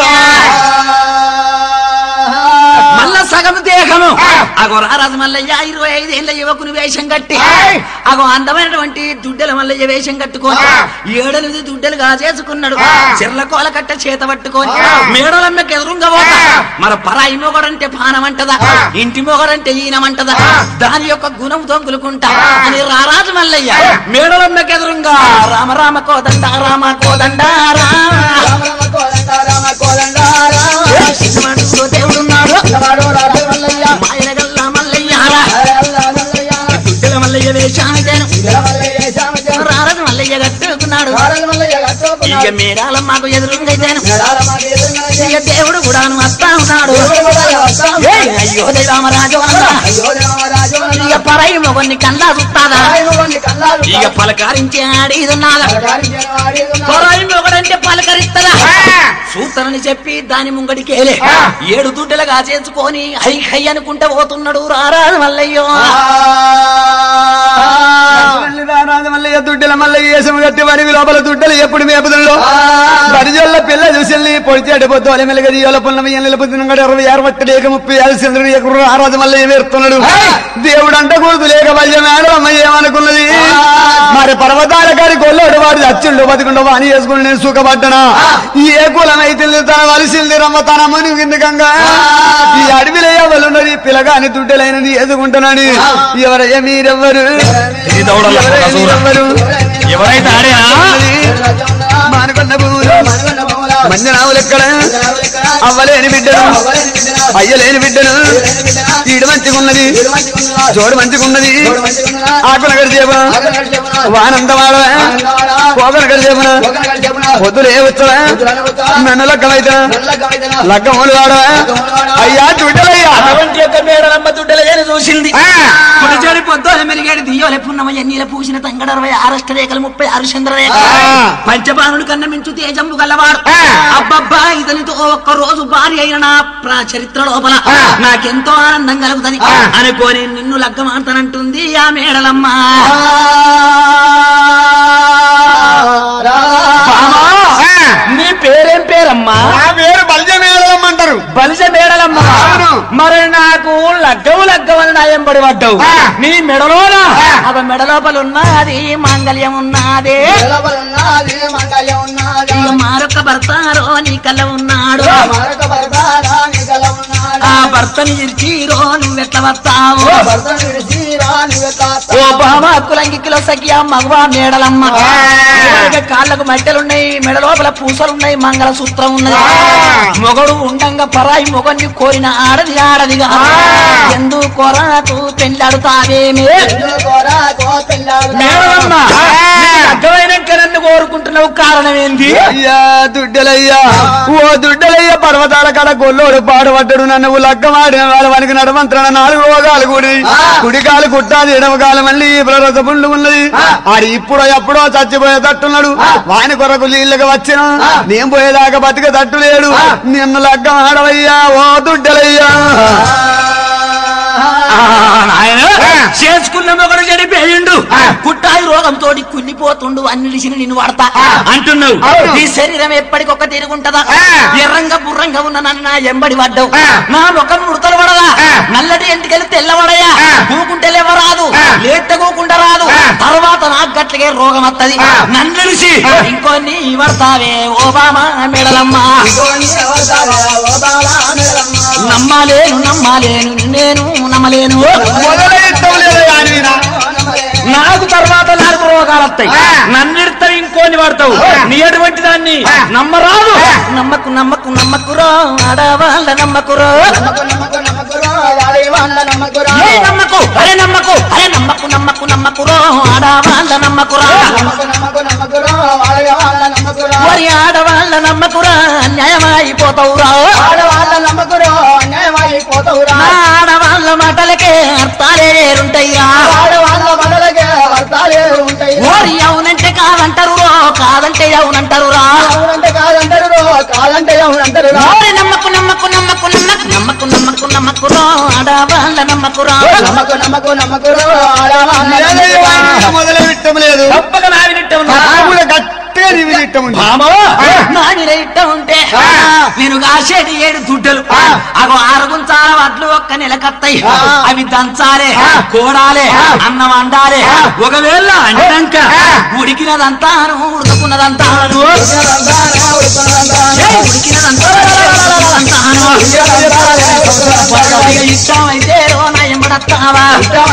Speaker 2: మల్ల సగం దేహము అగో రారాజు మల్లయ్య ఇరవై ఐదేళ్ల యువకుని వేషం కట్టి అగో అందమైనటువంటి దుడ్డల మల్లయ్య వేషం కట్టుకొని ఏడెనిమిది దుడ్డలుగా చేసుకున్నాడు చెర్ల కోల కట్ట చేత పట్టుకొని మేడలమ్మకి ఎదురుగా పోతా మన పరాయి మొగడంటే పానమంటదా ఇంటి మొగడంటే ఈనమంటదా దాని యొక్క గుణం దొంగులుకుంటా అని రారాజు మల్లయ్య మేడలమ్మకి ఎదురుగా రామ రామ కోదండ రామ కోదండ రామ
Speaker 5: రామ కోదండ రామ కోదండ రామ
Speaker 2: శిశుమణుడు దేవుడున్నాడు
Speaker 5: వాడు రాజు మల్లయ్య
Speaker 2: మాయనగల్ల మల్లయ్య
Speaker 5: అల్ల మల్లయ్య
Speaker 2: దుడ్డల మల్లయ్య వేషానికేను
Speaker 5: మల్లయ్య శ్యామచంద్ర
Speaker 2: రారాజు మల్లయ్య కట్టుకున్నాడు
Speaker 5: వారల మల్లయ్య
Speaker 2: ఇక
Speaker 5: కట్టుకున్నాడు
Speaker 2: మేడాలమ్మకు ఎదురుగైతేను
Speaker 5: మేడాల మాకు ఎదురున్నది
Speaker 2: ఇక దేవుడు కూడాను వస్తా ఉన్నాడు
Speaker 5: దేవుడు కూడా వస్తాం.
Speaker 2: ఏయ్, అయ్యో రామరాజు అన్నా.
Speaker 5: అయ్యో రామరాజు
Speaker 2: ఇక పరాయి మొగన్ని కల్లా చూస్తాదా
Speaker 5: కొన్ని కన్నాలు
Speaker 2: ఇక పలకారించి ఆడిదున్నాదా
Speaker 5: ప్రకారించిన వాడేదున్నా.
Speaker 2: పరాయి మొగడంటే పలకరిస్తదా సూతనని చెప్పి దాని ముంగడికేలే ఏడు దుడ్డలుగా చేసుకొని హై హై అనుకుంటా పోతున్నాడు రారాజు మల్లయ్యో
Speaker 3: మళ్ళీ రారాజు మల్లయ్య దుడ్డల మల్లయ్య వేసం కట్టి వాడి లోపల దుడ్డలు ఎప్పుడు మేపుదుల్లో బడిజల్ల పిల్ల చూసి పొడిచాడు పొద్దు అలి మెలగ జీవాల పున్నమి ఎన్నెల పొద్దున ఇరవై ఆరు వట్టి లేక ముప్పై ఆరు చంద్రుడు ఎక్కడ రారాజు మల్లయ్య వేరుతున్నాడు దేవుడు అంట కూతురు లేక వల్య మేడం అమ్మ ఏమనుకున్నది మరి పర్వతాల గారి గొల్లోడు వాడు అచ్చుండు బతికుండు వాణి చేసుకుని నేను సుఖపడ్డనా ఏ కులం అయితే తన వలసింది రమ్మ తన మునిగింది గంగా ఈ అడవిలో ఎవరున్నది పిల్లగాని దుడ్డలైనది ఎదుగుంటున్నాడు ఎవరయ్య మీరెవ్వరు
Speaker 4: ఈ దౌడల
Speaker 3: ఎవరయ్య మీరెవ్వరు
Speaker 4: ఎవరైతే ఆడేనా
Speaker 3: మానుకొండ భూములు
Speaker 5: మనగొండ బొమ్మల
Speaker 3: మంజనావులు ఎక్కడ అవ్వలేని బిడ్డను
Speaker 5: అవ్వలేని బిడ్డనా,
Speaker 3: అయ్యలేని బిడ్డను
Speaker 5: లేని బిడ్డనా,
Speaker 3: ఈడు మంచిగున్నది
Speaker 5: వీడు మంచిగున్నదా,
Speaker 3: జోడు మంచిగున్నది
Speaker 5: వీడు మంచిగున్నదా,
Speaker 3: ఆకుల గడిచేపన
Speaker 5: ఆకలి కలిసి చెప్పునా,
Speaker 3: వానందవాడ
Speaker 5: ఆనందవాడా,
Speaker 3: పోగల గడిచేపన
Speaker 5: ఒకరు కలిసి చెప్పునా,
Speaker 3: పొద్దులే వచ్చా
Speaker 5: పొద్దున వచ్చా,
Speaker 3: నన్ను లగ్గమైతే
Speaker 5: నల్లగమైతేనా,
Speaker 3: లగ్గములు వాడవా అయ్యా దుడ్డలయ్యా
Speaker 2: అటువంటి యొక్క మేడలమ్మ దుడ్డలయ్యని చూసింది పుడిచాడి పొద్దు మెరిగాడి దియ్యోలే పున్నమ ఎన్నీల పూసిన తంగడ అరవై ఆరష్ట రేఖలు ముప్పై ఆరు చంద్రరేఖ పంచబాణుడు కన్న మించు తేజంబు గల్లవాడు అబ్బబ్బా ఇతనితో ఒక్క రోజు భార్య అయిన నా ప్రా చరిత్ర లోపల నాకెంతో ఆనందం కలుగుతుంది అనుకోని నిన్ను లగ్గమాడతానంటుంది ఆ మేడలమ్మ నీ పేరేం పేరమ్మా
Speaker 3: నా పేరు బల్జ మేడలమ్మంటారు
Speaker 2: బలిస మేడలమ్మ
Speaker 3: అవును.
Speaker 2: మరి నాకు లగ్గవు లగ్గవని నా ఎంబడి పడ్డావు
Speaker 3: ఆ.
Speaker 2: నీ మెడలోనా అవ మెడ లోపల ఉన్నది మాంగళ్యం ఉన్నదే
Speaker 5: ఉన్నది మంగళం ఉన్నది
Speaker 2: ఇక మారొక్క భర్తారో నీ కళ్ళ ఉన్నాడు
Speaker 5: మరొక భర్తారా నిగల ఉన్నాడు
Speaker 2: ఆ భర్తని ఇర్చీరో నువ్వెట్ల వస్తావు
Speaker 5: భర్తను విడిచి రాని
Speaker 2: ఓ బాబా కులంగికిలో సఖియా మగవా మేడలమ్మ ఇక కాళ్ళకు మట్టెలున్నాయి మెడ లోపల పూసలున్నాయి మంగళ సూత్రం ఉన్నది మొగడు ఉండంగా పరాయి మొగన్ని కోరిన ఆడది ఆడదిగా ఎందు కొరకు పెళ్ళాడుతావేమే మేడలమ్మ అర్థమైనాక నన్ను కోరుకుంటున్నావు కారణం ఏంది
Speaker 3: అయ్యా దుడ్డలయ్యా ఓ దుడ్డలయ్య పర్వతాల కాడ గొల్లోడు పాడుపడ్డాడు నన్ను లగ్గమాడిన వాడు వానికి నడమంత్రణ నాలుగు రోగాలు కూడి కుడికాలు కుట్టాది ఎడమకాలు మళ్ళీ ప్రరస పుండు ఉన్నది ఆడు ఇప్పుడు ఎప్పుడో చచ్చిపోయే తట్టున్నాడు వాని కొరకు నీళ్ళకి వచ్చిన నేను పోయేదాకా బతిక తట్టు లేడు నిన్ను లగ్గం ఆడవయ్యా ఓ దుడ్డలయ్యా
Speaker 2: ఆయన చేసుకున్న మొగడు చెడిపోయిండు కుట్టాయి రోగంతో కుళ్ళిపోతుండు అన్నిటిసిన నిన్ను వాడతా అంటున్నావు నీ శరీరం ఎప్పటికొక తిరుగుంటదా ఎర్రంగా బుర్రంగా ఉన్న నన్ను నా ఎంబడి పడ్డావు నా ముఖం ముడతలు పడదా నల్లటి ఎంటికెళ్ళి తెల్లవడయా కూకుంటే లేవరాదు లేట్టకోకుండా రాదు తర్వాత నాకు గట్లకే రోగం వత్తది నన్ను తెలిసి ఇంకొన్ని పడతావే ఓబామా మెడలమ్మ నమ్మాలేను నమ్మాలేను నేను నమ్మలేను
Speaker 3: మొదలైతం లేదా అని నా-
Speaker 2: నాకు తర్వాత నాకు రోగాలు వస్తాయి నన్నిడతావు ఇంకోని వాడతావు నీ అటువంటి దాన్ని నమ్మరాదు నమ్మకు నమ్మకు నమ్మకురో ఆడవాళ్ళ నమ్మకురో ఏ నమ్మకు అరే నమ్మకు అరే నమ్మకు నమ్మకు నమ్మకు నమ్మకురో ఆడవాళ్ళ నమ్మకురా
Speaker 5: నమ్మకు నమ్మకు నమ్మకురా వాళ్ళ వాళ్ళ నమ్మకురా
Speaker 2: మరి ఆడవాళ్ళ నమ్మకురా అన్యాయమైపోతావురా
Speaker 5: ఆడవాళ్ళ నమ్మకురా అన్యాయమైపోతావురా
Speaker 2: నా ఆడవాళ్ళ మాటలకే అర్థాలే ఉంటాయిరా
Speaker 5: ఆడవాళ్ళ మనలకే అర్థాలే ఉంటాయి
Speaker 2: ఓరి అవునంటే కాదంటారు కాదంటే అవునంటారు రా
Speaker 5: అవునంటే కాదంటారు కాదంటే అవునంటారు
Speaker 2: ఓరి నమ్మకు నమ్మకు నమ్మకు నమ్మకు నమ్మకు నమ్మకు నమ్మకురో ఆడవాళ్ళ నమ్మకురా
Speaker 5: నమ్మకు నమ్మకు నమ్మకురా ఆడవాళ్ళ
Speaker 3: లేదయ్యా,
Speaker 5: నమ్మకురా
Speaker 3: ఇంకా మొదలే విట్టం లేదు
Speaker 4: తప్పక నా వినిట్టే ఉన్నా
Speaker 3: కూడా గట్టిగా నీవి విట్టం ఉంది
Speaker 4: భామా
Speaker 2: నాగిన ఇట్ట ఉంటే నేను కాసేటి ఏడు దుడ్డలు అగో ఆరుగుంచాల వడ్లు ఒక్క నెలకత్తాయి అవి దంచాలే కోడాలే అన్నం వండాలే ఒకవేళ అంటాక ఉడికినదంతా ఉడుకున్నదంతాను ఉడికినదంతా ఉడుకున్నదంతాను. ఇక ఇష్టమైతే రోన ఎంబడత్తావా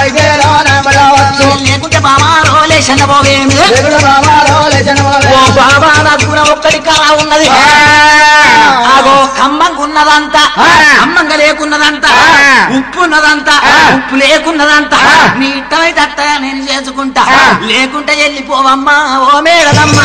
Speaker 2: లేకుంటే బామా రోలేషన్ పోవేమి ఓ బాబా నా గుణం ఒక్కడి కాలా ఉన్నది ఆగో కమ్మంగా ఉన్నదంతా కమ్మంగా లేకున్నదంతా ఉప్పు ఉన్నదంతా ఉప్పు లేకున్నదంతా నీ ఇష్టమైతే అట్ట నేను చేసుకుంటా లేకుంటే వెళ్ళిపోవమ్మా ఓ మేడదమ్మా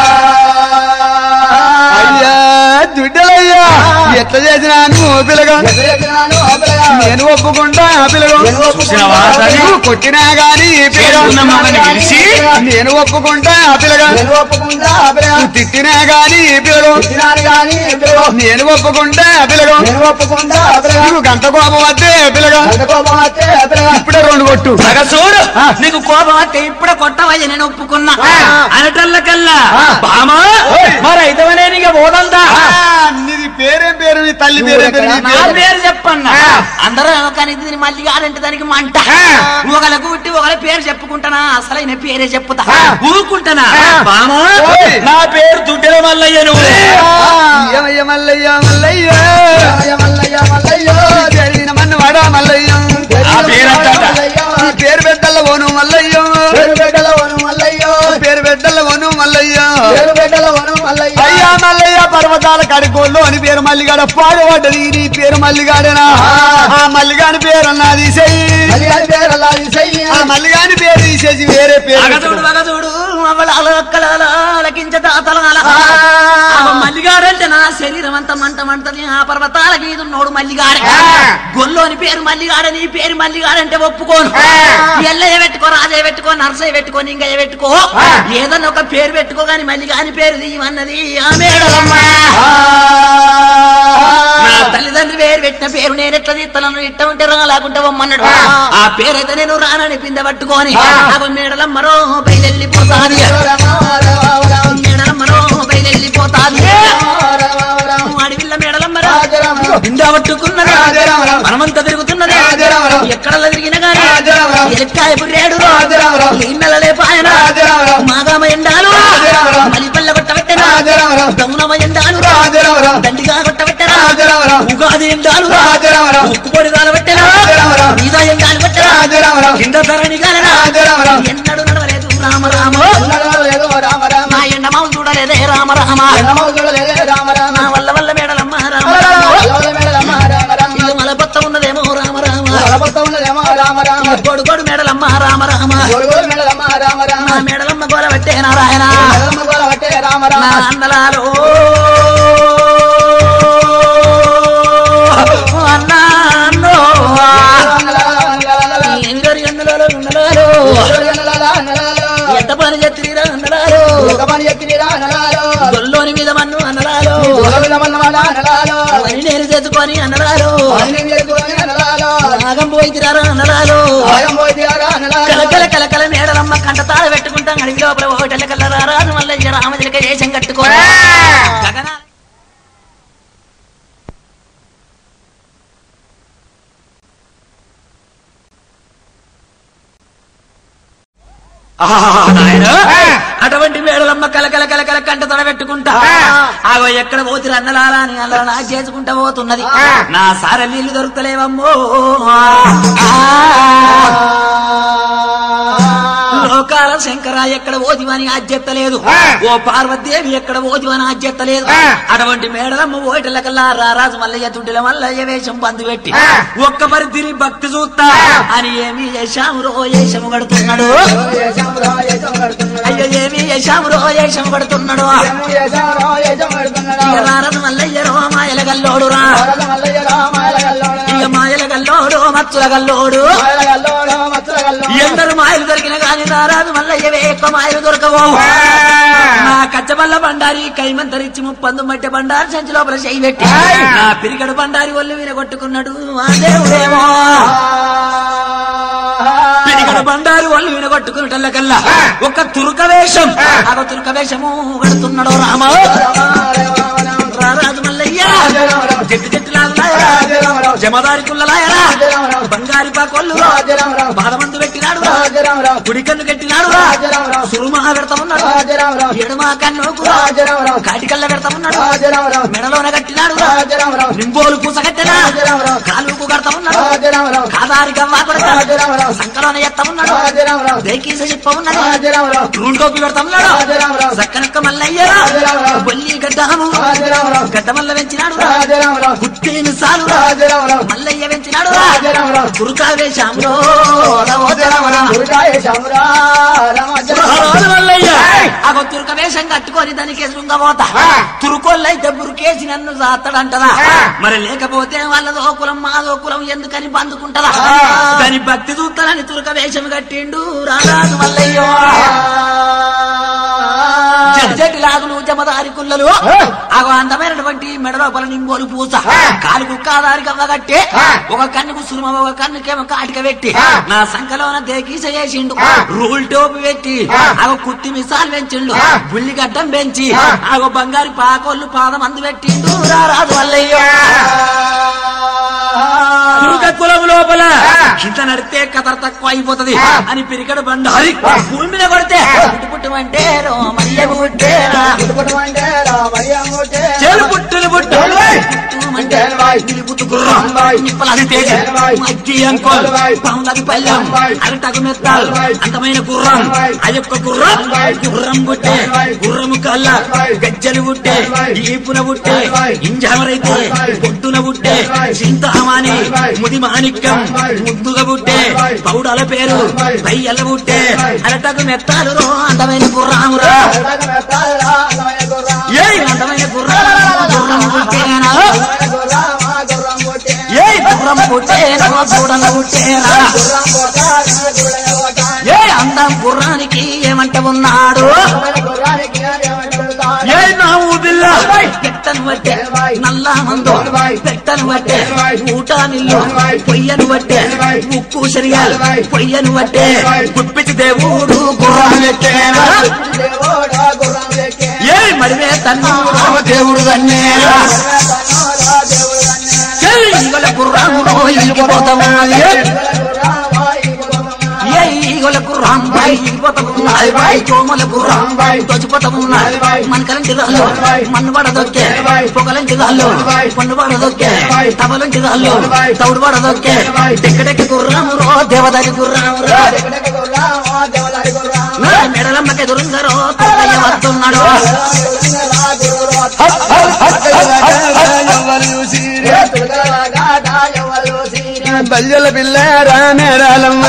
Speaker 3: అయ్యా దుడ్డలయ్యా ఎట్లా చేసినా నువ్వు పిల్లగా నేను ఒప్పుకుంటా పిల్లగా
Speaker 4: చూసినావా తల్లి?
Speaker 3: నువ్వు కొట్టినా గాని పిల్లగా
Speaker 4: చేసుకున్న మాటని పిలిచి
Speaker 3: నేను ఒప్పుకుంటా పిల్లగా
Speaker 5: ఒప్పుకుంటా
Speaker 3: నువ్వు తిట్టినా గాని పిల్లగా
Speaker 5: తినాలి కానీ
Speaker 3: నేను ఒప్పుకుంటా పిల్లగా
Speaker 5: నేను ఒప్పుకుంటా
Speaker 3: నువ్వు గంట కోపం వద్దే పిల్లగా
Speaker 5: కోపం వస్తే
Speaker 3: ఇప్పుడే రెండు కొట్టు
Speaker 4: సగ చూడు
Speaker 2: నీకు కోపం వస్తే ఇప్పుడే కొట్టవయ్య నేను ఒప్పుకున్నా
Speaker 4: అనటల్లకల్లా బామా మరి అయితవనే నీకు పోదంతా
Speaker 3: నీది పేరేం పేరు నీ తల్లి పేరేం పేరు నీ
Speaker 2: నా
Speaker 3: పేరు
Speaker 2: పేరు చెప్పన్నా అందరూ కానీ దీని మళ్ళీ కాదంటే దానికి మంట ఒకళ్ళకు పుట్టి ఒకళ్ళ పేరు చెప్పుకుంటానా అసలైన పేరే చెప్పుతా
Speaker 4: ఊరుకుంటానా బామా
Speaker 3: ఓయ్.
Speaker 4: నా పేరు దుడ్డెల మల్లయ్య నువ్వు
Speaker 3: ఏమయ్య మల్లయ్య మల్లయ్య
Speaker 5: మల్లయ్య మల్లయ్య
Speaker 3: జరిగిన మన్ను వాడా మల్లయ్య
Speaker 4: ఆ పేరు అంటాట.
Speaker 3: నీ పేరు పెట్టల్ల ఓను మల్లయ్య
Speaker 5: పేరు బిడ్డల వను మల్లయ్య
Speaker 3: పేరు పెట్టల్ల ఓను మల్లయ్య
Speaker 5: పేరు బిడ్డల వను మల్లయ్య
Speaker 3: అయ్యా మల్లయ్య పర్వతాల కడుకోళ్ళు అని పేరు మల్లిగాడ పాడుపడ్డది నీ పేరు మల్లిగాడేనా ఆ మల్లిగాని పేరు అన్నది చెయ్యి
Speaker 5: మల్లిగారి పేరు అలా తీసేయి.
Speaker 3: ఆ మల్లిగాని పేరు తీసేసి వేరే పేరు
Speaker 2: మగజుడు మగజుడు అలకించ తాతలాల మల్లిగాడంటే నా శరీరం అంతా మంట మంటది ఆ పర్వతాల మీద ఉన్నోడు మల్లిగాడే గొల్లోని పేరు మల్లిగాడ నీ పేరు మల్లిగాడంటే ఒప్పుకోను ఎల్లయ్య పెట్టుకో రాజయ్య పెట్టుకో నర్సయ్య పెట్టుకో నింగయ్య పెట్టుకో ఏదన్నా ఒక పేరు పెట్టుకో గాని మల్లిగాని పేరు తీయమన్నది ఆ మేడలమ్మా నా తల్లిదండ్రి పేరు పెట్టిన పేరు నేను ఎట్లా తీస్తాను ఇట్ట ఉంటే రా లేకుంటే వమ్మన్నాడు ఆ పేరైతే నేను రానని పిందె పట్టుకొని అవి మేడలమ్మరో బయలెళ్ళిపోతాది మేడలమ్మరో బయలెళ్ళిపోతాది అడవిల్ల మేడలమ్మరో బిందె పట్టుకున్నది మనమంతా తిరుగుతున్నది ఎక్కడల్లా తిరిగిన గాని ఎలక్కాయ పుర్రాడు ఇన్నెలలే పాయన మాగామ ఎండాలు మలిపల్ల కొట్టబెట్టనా దమునమ ఎండాలు దండిగా కొట్టబెట్టనా ఉగాది ఎండాలు ఉక్కుపొడి కాలబెట్టనా మీద ఎండాలు పెట్టనా కింద ధరణి కాలనా ఎన్నడు నడవలేదు రామ రామ
Speaker 5: రామ రామ
Speaker 2: నా ఎండమావు చూడలేదే రామ రామ
Speaker 5: రామ రామ
Speaker 2: నా వల్ల వల్ల మేడలమ్మ రామ రామ ఇల్లు మలబొత్త ఉన్నదేమో రామ రామ
Speaker 5: రామ రామ
Speaker 2: గొడు గొడు మేడలమ్మ రామ రామ
Speaker 5: రామ రామ
Speaker 2: నా మేడలమ్మ గోల పెట్టే నారాయణ
Speaker 5: రామ
Speaker 2: నా
Speaker 5: రామ
Speaker 2: అన్నలాలు అన్నా అన్నో ఎందరి అన్నలాలు ఉన్నలాలు ఎంత పని చెత్తిరా అన్నలాలు గొల్లోని మీద మన్ను అన్నలాలు అని నేను తెచ్చుకొని అన్నలాలు నాగం పోయి తిరారు అన్నలాలు కలకల కలకల మేడలమ్మ కంట తాళ పెట్టుకుంటాం అడవి లోపల ఒకటెల్ల కల్ల రాజు మల్ల రామజలిక వేషం కట్టుకోరా గగన నాయన అటువంటి మేడలమ్మ కలకల కలకల కంట తడ పెట్టుకుంటా ఆగో ఎక్కడ పోతురు అన్నలాలా అని అలా నా చేసుకుంటా పోతున్నది నా సార నీళ్లు దొరుకుతలేవమ్మో ఆ. లోకాల శంకర ఎక్కడ ఓదివని ఆజ్యత్తలేదు
Speaker 4: ఆ.
Speaker 2: ఓ పార్వతీదేవి ఎక్కడ ఓదివని ఆజ్యత్తలేదు
Speaker 4: ఆ.
Speaker 2: అటువంటి మేడలమ్మ ఓటలకల్లా రారాజు మల్లయ్య తుడ్డిల మల్లయ్య వేషం బంధు పెట్టి
Speaker 4: ఆ.
Speaker 2: ఒక్క మరి తిరిగి భక్తి చూస్తా అని ఏమి యశాము రో ఏషము కడుతున్నాడు
Speaker 5: యశంలో యశం కడుతున్నాడు.
Speaker 2: అయ్యో ఏమి యశాము రో ఏషము కడుతున్నాడు
Speaker 5: యశంలో యశం కడుతున్నాడు.
Speaker 2: ఇక రారాజు మల్లయ్య రో మాయల గల్లోడు రా
Speaker 5: వరద మల్లయ్య రామాయల గల్లోడు.
Speaker 2: ఇక మాయల గల్లోడు మచ్చుల గల్లోడు
Speaker 5: మాయల గల్లోడు, మత్తుల గల్లోడు.
Speaker 2: ఎందరు మాయలు దొరికిన గాని రారాజు మల్లయ్యవే ఎక్కువ మాయలు దొరకవు నా కచ్చబల్ల బండారి కైమంతరిచ్చి ముప్పందు మట్టె బండారి సంచి లోపల చేయి పెట్టి నా పిరిగడు బండారి ఒళ్ళు వినగొట్టుకున్నాడు ఆ దేవుడేమో పిరిగడు బండారి ఒళ్ళు వినగొట్టుకున్నటల్లకల్లా ఒక తురుక వేషం ఆ తురుక వేషము కడుతున్నాడు రామ రారాజు మల్లయ్య చెట్టు చెట్టు లాగులాయరా జమదారి కుల్లలాయరా బంగారి పాకొల్లు బాధమందు పెట్టినాడు గుడి కన్ను కట్టినాడు సురుమా పెడతామన్నాడు ఎడమా కన్ను కాటికల్ల పెడతామన్నాడు మెడలోన కట్టినాడు నింబోలు పూస కట్టినా కాలుకు కడతామన్నాడు కాదారి గవ్వా కొడతా సంకలోన ఎత్తమన్నాడు దేకీస చెప్పమన్నాడు రూల్ టోపీ పెడతామన్నాడు సక్కనక్క మల్లయ్య బొల్లి గడ్డము గడ్డ మల్ల పెంచినాడు గుట్టేను సాలు మల్లయ్య పెంచినాడు దుర్గా వేషంలో మల్లయ్య అగో తురుక వేషం కట్టుకొని దానికి ఎదురుగా పోతా తురుకోళ్ళైతే బురికేసి నన్ను జాతడంటదా మరి లేకపోతే వాళ్ళదో కులం మాదో కులం ఎందుకని బందుకుంటదా దాని భక్తి చూస్తానని తురుక వేషం కట్టిండు రారాజు మల్లయ్యో జడ్జటి లాగులు జమదారి కుల్లలు అగో అందమైనటువంటి మెడ లోపల నింబోలు పూస కాలుకు కాదారి కవ్వగట్టే ఒక కన్నుకు సురుమ ఒక కన్నుకేమో కాటిక పెట్టి నా సంఖలోన దేకీస చేసిండు రూల్ టోపి పెట్టి అగో కుత్తి మిసాలు పెంచిండు బుల్లిగడ్డం పెంచి అగో బంగారు పాకోళ్ళు పాదం అందు పెట్టిండు రారాజు వల్లయ్యో దుర్గ కులం లోపల కింద నడితే కథ తక్కువ అయిపోతది అని పిరికడు బండారి భూమి మీద కొడితే పుట్టు పుట్టమంటే మల్లె పుట్టేరా చెలు పుట్టులు పుట్టు పుట్టుమంటే నిలుపుతు గుర్రం నిప్పలది తేజ అగ్గి అంకోల్ పాములది పల్లెం అరటకు మెత్తాలు అందమైన గుర్రం అదొక్క గుర్రం గుర్రం పుట్టే గుర్రము కళ్ళ గజ్జలు పుట్టే ఈపున పుట్టే ఇంజామరైతే పొట్టున పుట్టే చింతామాని ముది మాణిక్యం ముద్దుగా పుట్టే పౌడాల పేరు పయ్యల పుట్టే అరటకు మెత్తాలు రో అందమైన గుర్రామురా ఏ అందమైన గుర్రం గుర్రం పుట్టేనా ఏ గుర్రం పుట్టేనా చూడన పుట్టేనా ఏ అందం గుర్రానికి ఏమంట ఉన్నాడు ఏ నా ఊబిల్ల పెట్టను బట్టే నల్ల మందు పెట్టను బట్టే ఊట నిల్లు పొయ్యను బట్టే ఉక్కు శరియాలు పొయ్యను బట్టే గుప్పిటి దేవుడు గుర్రం ఎక్కేనా ఏ మరివే తన్ను దేవుడు తన్నేరా ఈగల గుర్రాము ఇగిపోతామా ఏ ఈగల గుర్రం ఇగిపోతామున్నాయి కోమల గుర్రం దొచ్చిపోతామున్నాయి మనకలంటి దాళ్ళు మన్ను పడదొక్కే పొగలంటి దాళ్ళు పన్ను పడదొక్కే తబలంటి దాళ్ళు తౌడు పడదొక్కే డెక్కడెక్క గుర్రాము రో దేవదారి గుర్రాము రో నా మెడలమ్మకి ఎదురుందరో తాతయ్య వస్తున్నాడు
Speaker 3: బల్యల పిల్ల రామేరాలమ్మ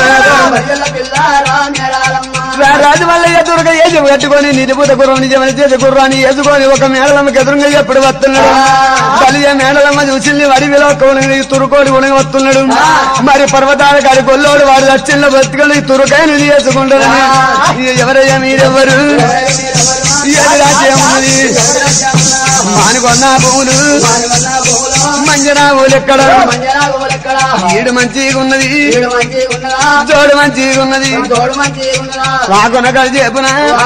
Speaker 3: రాజు మల్లయ్య దుర్గ ఏజం కట్టుకొని నిలుపుత గుర్రం నిజమని చేతి గుర్రాన్ని ఎదుకొని ఒక మేడలమ్మకి ఎదురుగా ఎప్పుడు వస్తున్నాడు బలియ మేడలమ్మ చూసింది వడివిలో కొనగి తురుకోడి కొనగి వస్తున్నాడు మరి పర్వతాల కాడి గొల్లోడు వాడు లక్షల్లో బతుకొని తురుకాయను చేసుకుంటారు ఎవరయ్యా మీరెవరు ఏది రాజ్యం ఉన్నది మానుకొన్న పువ్వులు మంజనావులు ఎక్కడ ఈడు మంచిగా ఉన్నది జోడు మంచిగా ఉన్నది వాకొనకడి చెప్పున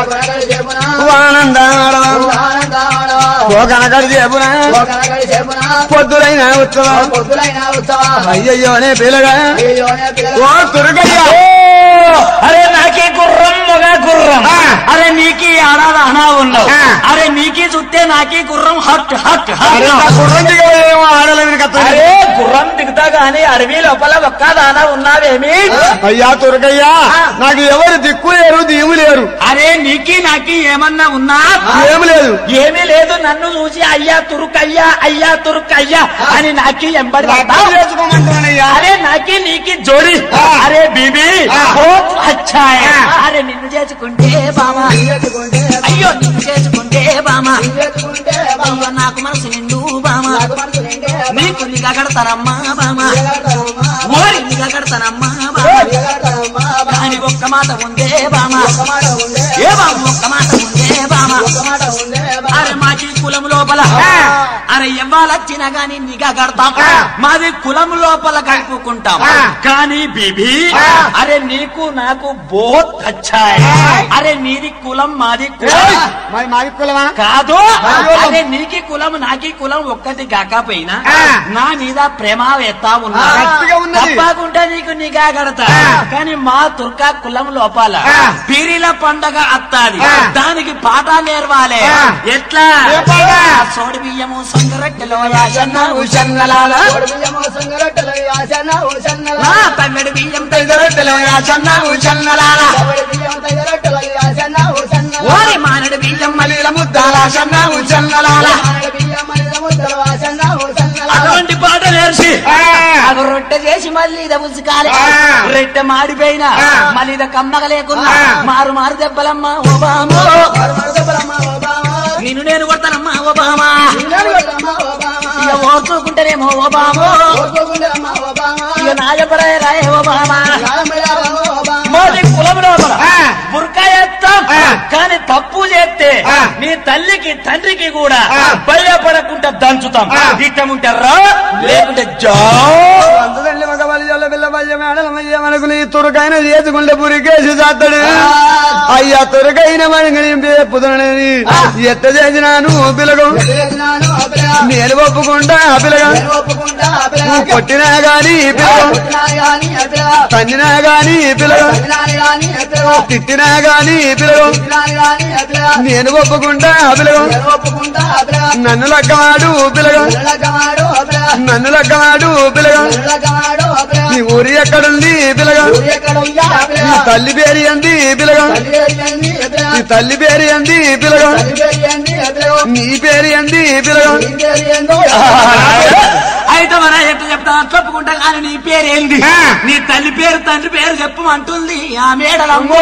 Speaker 3: వానందాడవం పోకనకడి చెప్పున పొద్దులైన ఉత్సవం అయ్యయ్యోనే పిల్లగా ఓ తురుగయ్యా
Speaker 4: అరే నాకే గుర్రం మొగ గుర్రం అరే నీకి ఆడాద అనా ఉన్నావు అరే నీకి చూస్తే నాకి గుర్రం హట్ హట్
Speaker 3: అరే నా
Speaker 4: హట్
Speaker 3: గుర్రం దిగేమో ఆడలేని కథ
Speaker 4: అరే గుర్రం దిగుతా గాని అడవి లోపల ఒక్క దాన ఉన్నావేమి
Speaker 3: అయ్యా తురకయ్యా నాకు ఎవరు దిక్కు లేరు దీము లేరు
Speaker 4: అరే నీకి నాకి ఏమన్నా ఉన్నా
Speaker 3: ఏమి లేదు
Speaker 4: ఏమీ లేదు నన్ను చూసి అయ్యా తురుకయ్యా అయ్యా తురుకయ్యా అని నాకి ఎంబడి
Speaker 3: అర్థం
Speaker 4: పడ్డావు.
Speaker 3: చేసుకోమంటానయ్యా
Speaker 4: అరే నాకి నీకి జోడి
Speaker 3: ఆ.
Speaker 4: అరే బీబీ
Speaker 3: ఆ.
Speaker 4: బహుత్ అచ్చా హై.
Speaker 3: ఆ.
Speaker 4: అరే నిన్ను చేసుకుంటే బామా
Speaker 5: చేసుకుంటే
Speaker 4: అయ్యో నిన్ను చేసుకుంటే బామా
Speaker 5: చేసుకుంటే
Speaker 4: అయ్యో నాకు మనసు నిండు బామా
Speaker 5: నాకు మనసు నిండే
Speaker 4: నీకు నిగా కడతానమ్మా బామా
Speaker 5: ఎగరతానమ్మా,
Speaker 4: ఓరి నిగా కడతానమ్మా బామా
Speaker 5: ఎగరతానమ్మా,
Speaker 4: దాని ఒక్క మాట ఉందే బామా
Speaker 5: ఒక మాట ఉండే
Speaker 4: ఏ బాబు ఒక్క మాట ఉందే బామా
Speaker 5: ఒక మాట ఉండే
Speaker 4: అరే మాకి కులం లోపల అరే ఇవ్వాలొచ్చినా గాని నిఘా కడతాం మాది కులం లోపల కలుపుకుంటాం కానీ బీబీ అరే నీకు నాకు బోత్ అచ్చాయ్ అరే నీది కులం మాది కులం
Speaker 3: మరి మాది కులమా
Speaker 4: కాదు
Speaker 3: అయ్యో.
Speaker 4: అరే నీకి కులం నాకి కులం ఒక్కటి కాకపోయినా
Speaker 3: ఆ.
Speaker 4: నా మీద ప్రేమ వేస్తా ఉన్నా
Speaker 3: గట్టిగా ఉన్నది.
Speaker 4: తప్పకుండా నీకు నిఘా కడతా కానీ మా తుర్కా కులం లోపల
Speaker 3: ఆ.
Speaker 4: పీరీల పండగ అత్తాది
Speaker 3: ఆ.
Speaker 4: దానికి పాట నేర్వాలి
Speaker 3: ఆ.
Speaker 4: ఎట్లా
Speaker 3: ఏ పాట?
Speaker 4: సోడి బియ్యము సంగరట్టెలో యాసన్న ఉషన్నలాల
Speaker 5: కోడి బియ్యము సంగరట్టెలు యాసన ఊసన్నల.
Speaker 4: నా తమిడి బియ్యం తగ్గరట్టెలో యాసన్న ఉషన్నలాల
Speaker 5: కోడి బియ్యం తగరట్టెలు యాసన ఊసన్నల.
Speaker 4: ఓరి మానడి బియ్యం మలీల ముద్దాల సన్న ఉషన్నలాల
Speaker 5: కోడి బియ్యం మలిన ముద్దలు వాసన ఊసన్నల.
Speaker 4: అటువంటి పాట నేర్చి
Speaker 3: ఆ.
Speaker 4: అవి రొట్టె చేసి మళ్ళీ ఇద ఉసుకాలి
Speaker 3: ఆ.
Speaker 4: రొట్టె మాడిపోయినా
Speaker 3: ఆ.
Speaker 4: మళ్ళీ ఇద కమ్మగ లేకున్నా
Speaker 3: ఆ.
Speaker 4: మారు మారు దెబ్బలమ్మ ఓబామో
Speaker 5: వారు మరుదపురమ్మ ఓబామా.
Speaker 4: నేను నేను కొడతానమ్మా ఓబామా
Speaker 5: నిన్నడు కొట్టమ్మ ఓబామా.
Speaker 4: ఇక ఓర్చుకుంటేనేమో ఓబామో
Speaker 5: ఓర్చుకుంటేనమ్మ ఓబామా.
Speaker 4: ఇక నాయపడే రాయే ఓబామా
Speaker 5: నాయమయ్యారమ్మ ఓబామా.
Speaker 4: మాది కులం లోపల
Speaker 3: ఆ.
Speaker 4: బుర్కా ఎత్తాం
Speaker 3: ఆ.
Speaker 4: కానీ తప్పు చేస్తే
Speaker 3: ఆ.
Speaker 4: నీ తల్లికి తండ్రికి కూడా
Speaker 3: ఆ.
Speaker 4: భయపడకుండా దంచుతాం
Speaker 3: ఆ.
Speaker 4: ఇష్టం ఉంటే రా లేకుంటే జా
Speaker 3: అంతదండి మగ వల్యాల పిల్ల వల్య మేడల మయ్య మనకు నీ తురకైన చేసుకుంటే పురికేసి చేస్తాడు అయ్యా తురకైన మనకి పుదనని ఎత్త చేసినాను పిలగం
Speaker 5: ఎదిరేసినాను ఆ పిల్లగా.
Speaker 3: నేను ఒప్పుకుంటా పిలగం
Speaker 5: నేను ఒప్పుకుంటా ఆ పిల్లగా.
Speaker 3: నువ్వు కొట్టినా గాని పిలగం
Speaker 5: కొట్టినా గాని ఆ పిల్లగా.
Speaker 3: తన్నినా గాని పిలగం
Speaker 5: తగినాని గాని ఆ పిల్లగా.
Speaker 3: తిట్టినా గాని పిలగం
Speaker 5: తిట్టినాని గాని ఆ పిల్లగా.
Speaker 3: నేను ఒప్పుకుంటా పిలగం
Speaker 5: నేను ఒప్పుకుంటా ఆ పిల్లగా.
Speaker 3: నన్ను లగ్గవాడు పిలగం
Speaker 5: నల్లగమాడు ఆ పిల్లగా.
Speaker 3: నన్ను లగ్గవాడు పిలగం
Speaker 5: నల్లగమాడు ఆ పిల్లగా.
Speaker 3: నీ ఊరి ఎక్కడుంది పిలగం
Speaker 5: ఊరు ఎక్కడ ఉందా ఆ
Speaker 3: నీ
Speaker 5: పిల్లగా.
Speaker 3: తల్లి పేరు ఎంది పిలగం
Speaker 5: తల్లి ఏంది ఆ పిల్లగా.
Speaker 3: నీ తల్లి పేరు ఎంది పిలగం
Speaker 5: తల్లి పేరు ఏంది ఆ పిల్లగా.
Speaker 3: నీ పేరు ఎంది పిలగం
Speaker 5: నీ పేరు ఏందో ఆ పిల్లగా.
Speaker 4: అయితే మన ఎట్లా చెప్తా చెప్పుకుంటా కానీ నీ పేరు ఏంది
Speaker 3: ఆ.
Speaker 4: నీ తల్లి పేరు తండ్రి పేరు చెప్పమంటుంది ఆ మేడలమ్మో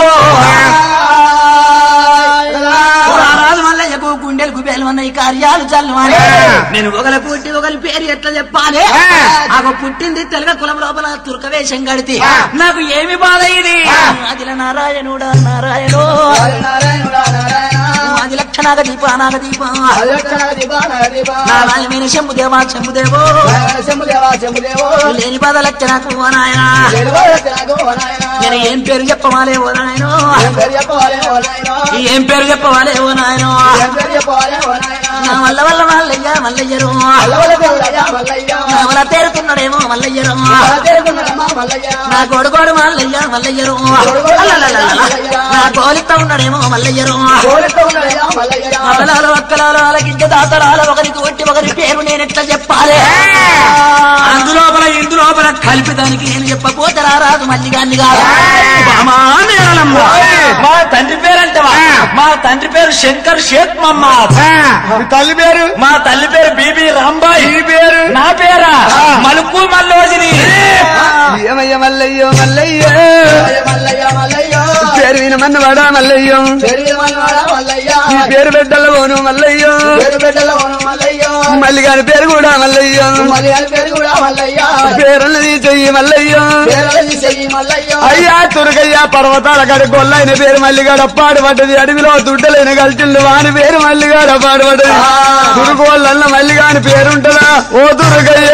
Speaker 4: రారాజు మల్లయ్యకు గుండెలకు పేలమన్నాయి కార్యాలు చల్లమని నేను ఒకరి పుట్టి ఒకరి పేరు ఎట్లా చెప్పాలి నాకు పుట్టింది తెలుగు కులం లోపల తుర్క వేషం కడితే నాకు ఏమి బాధ ఇది అదిల నారాయణుడా నారాయణో
Speaker 5: నారాయణుడా నారాయణ.
Speaker 4: అది లక్షణాగ దీప నాగ దీప
Speaker 5: అలక్షణ దీపా నగదీపా.
Speaker 4: నారాయణ శంభుదేవా శంభుదేవో
Speaker 5: నారాయణ శంభుదేవా శంభుదేవో.
Speaker 4: లేని బాధ లక్షణకు ఓ నాయనా
Speaker 5: తెలుగో రచనకు ఓ నాయనా.
Speaker 4: నేను ఏం పేరు చెప్పవాలే ఓ నాయనో
Speaker 5: ఏం పేరు చెప్పవాలే ఓ నాయనా.
Speaker 4: ఏం పేరు చెప్పవాలే ఓ నాయనో
Speaker 5: ఏం పేరు చెప్పవాలే ఓ నాయనా.
Speaker 4: నా వల్ల వల్ల మల్లయ్య మల్లయ్యరు
Speaker 5: అల్లవల దేవుడయ్యా మల్లయ్య.
Speaker 4: నా వల్ల తేరుతున్నాడేమో మల్లయ్యరు
Speaker 5: అలా తేరుకున్నాడమ్మా మల్లయ్య.
Speaker 4: నా కొడుకోడు మల్లయ్య మల్లయ్యరు అల్లలలలల. నా కోలిత ఉన్నాడేమో మల్లయ్యరు
Speaker 5: కోరితో ఉన్నాడయ్యా మల్లయ్య.
Speaker 4: అక్కలాలు అక్కలాలు అలకించే దాతరాలు ఒకరికి కొట్టి ఒకరి పేరు నేను ఎట్లా చెప్పాలి అందులోపల ఇందులోపల కలిపి దానికి నేను చెప్పపోతే రారాదు మళ్ళీ గాన్ని కాదు బామా మేనలమ్మ. మా తండ్రి పేరు అంటవా మా తండ్రి పేరు శంకర్ షేక్ మహమ్మద్
Speaker 3: నీ తల్లి పేరు
Speaker 4: మా తల్లి పేరు బీబీ రాంబాయ్
Speaker 3: నీ పేరు
Speaker 4: నా పేరా మలుపు మల్లోజిని
Speaker 3: ఏమయ్య మల్లయ్యో మల్లయ్య
Speaker 5: మల్లయ్య మల్లయ్య.
Speaker 3: పేరు వినమన్న వాడా మల్లయ్యో
Speaker 5: పెరిగి మల్లవాడా మల్లయ్య.
Speaker 3: నీ పేరు బిడ్డల పోను మల్లయ్యో
Speaker 5: పేరు బిడ్డల ఓను మల్లయ్య.
Speaker 3: మల్లి గారి పేరు కూడా మల్లయ్యో
Speaker 5: మలయాళ పేరు కూడా మల్లయ్య.
Speaker 3: పేరున్నది చెయ్యి మల్లయ్యో
Speaker 5: పేరలది చెయ్యి మల్లయ్య.
Speaker 3: అయ్యా తురగయ్య పర్వతాల గడి గొల్లైన పేరు మల్లిగాడ పాడుపడ్డది అడవిలో దుడ్డలైన కలిసిండు వాని పేరు మల్లిగాడ పాడుపడ్డది దుర్గోళ్ళన్న మల్లిగాని పేరుంటదా ఓ దుర్గయ్య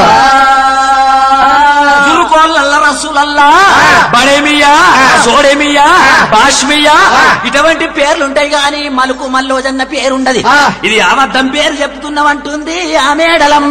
Speaker 4: దురుకోళ్ళల్ల రసూలల్లా బడేమియా సోడేమియా బాష్మియా ఇటువంటి పేర్లుంటాయి గాని మలుకు మల్లోజన్న పేరుండది ఇది అబద్ధం పేరు చెప్తున్నామంటుంది ఆ మేడలమ్మ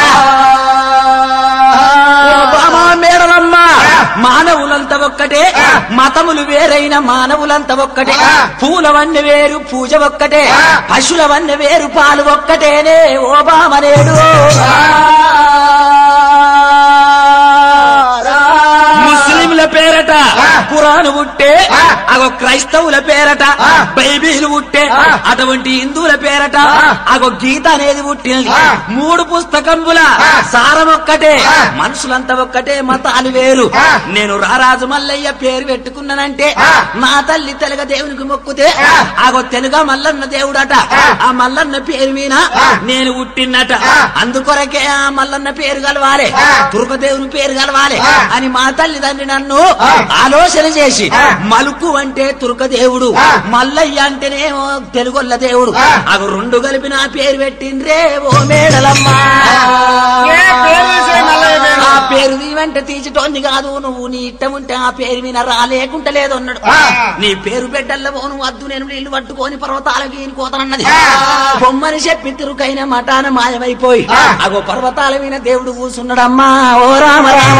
Speaker 4: బామా మేడలమ్మ మానవులంతా ఒక్కటే మతములు వేరైన మానవులంతా ఒక్కటే పూలవన్నీ వేరు పూజ ఒక్కటే పశువులవన్నీ వేరు పాలు ఒక్కటేనే ఓ బామనేడు ముస్లింల పేరట పురాణ పుట్టే అగో క్రైస్తవుల పేరట బైబిల్ పుట్టే అటువంటి హిందువుల పేరట అగో గీత అనేది పుట్టింది మూడు పుస్తకంబుల సారం ఒక్కటే మనుషులంతా ఒక్కటే మతాలు వేరు నేను రారాజు మల్లయ్య పేరు పెట్టుకున్నానంటే నా తల్లి తెలుగ దేవునికి మొక్కుతే అగో తెలుగ మల్లన్న దేవుడట ఆ మల్లన్న పేరు మీద నేను పుట్టినట అందుకొరకే ఆ మల్లన్న పేరు కలవాలి దుర్గ దేవుని పేరు కలవాలి అని మా తల్లిదండ్రి నన్ను ఆలోచన చేసి మలుకు అంటే తుర్క దేవుడు మల్లయ్య అంటేనేమో తెలుగొల్ల దేవుడు అవి రెండు కలిపి నా పేరు పెట్టిండ్రే ఓ మేడలమ్మా
Speaker 3: ఏ పేరు తీసే మల్లయ్య పేరు?
Speaker 4: ఆ పేరు నీవంటే తీసిటోంది కాదు నువ్వు నీ ఇష్టం ఉంటే ఆ పేరు మీద రాలేకుంటే లేదు అన్నాడు నీ పేరు పెట్టల్ల పోను వద్దు నేను నీళ్లు పట్టుకొని పర్వతాలకి ఈయన కోతనన్నది బొమ్మని చెప్పి తిరుకైన మఠాన మాయమైపోయి అగో పర్వతాల మీద దేవుడు కూసున్నాడమ్మా ఓ రామ రామ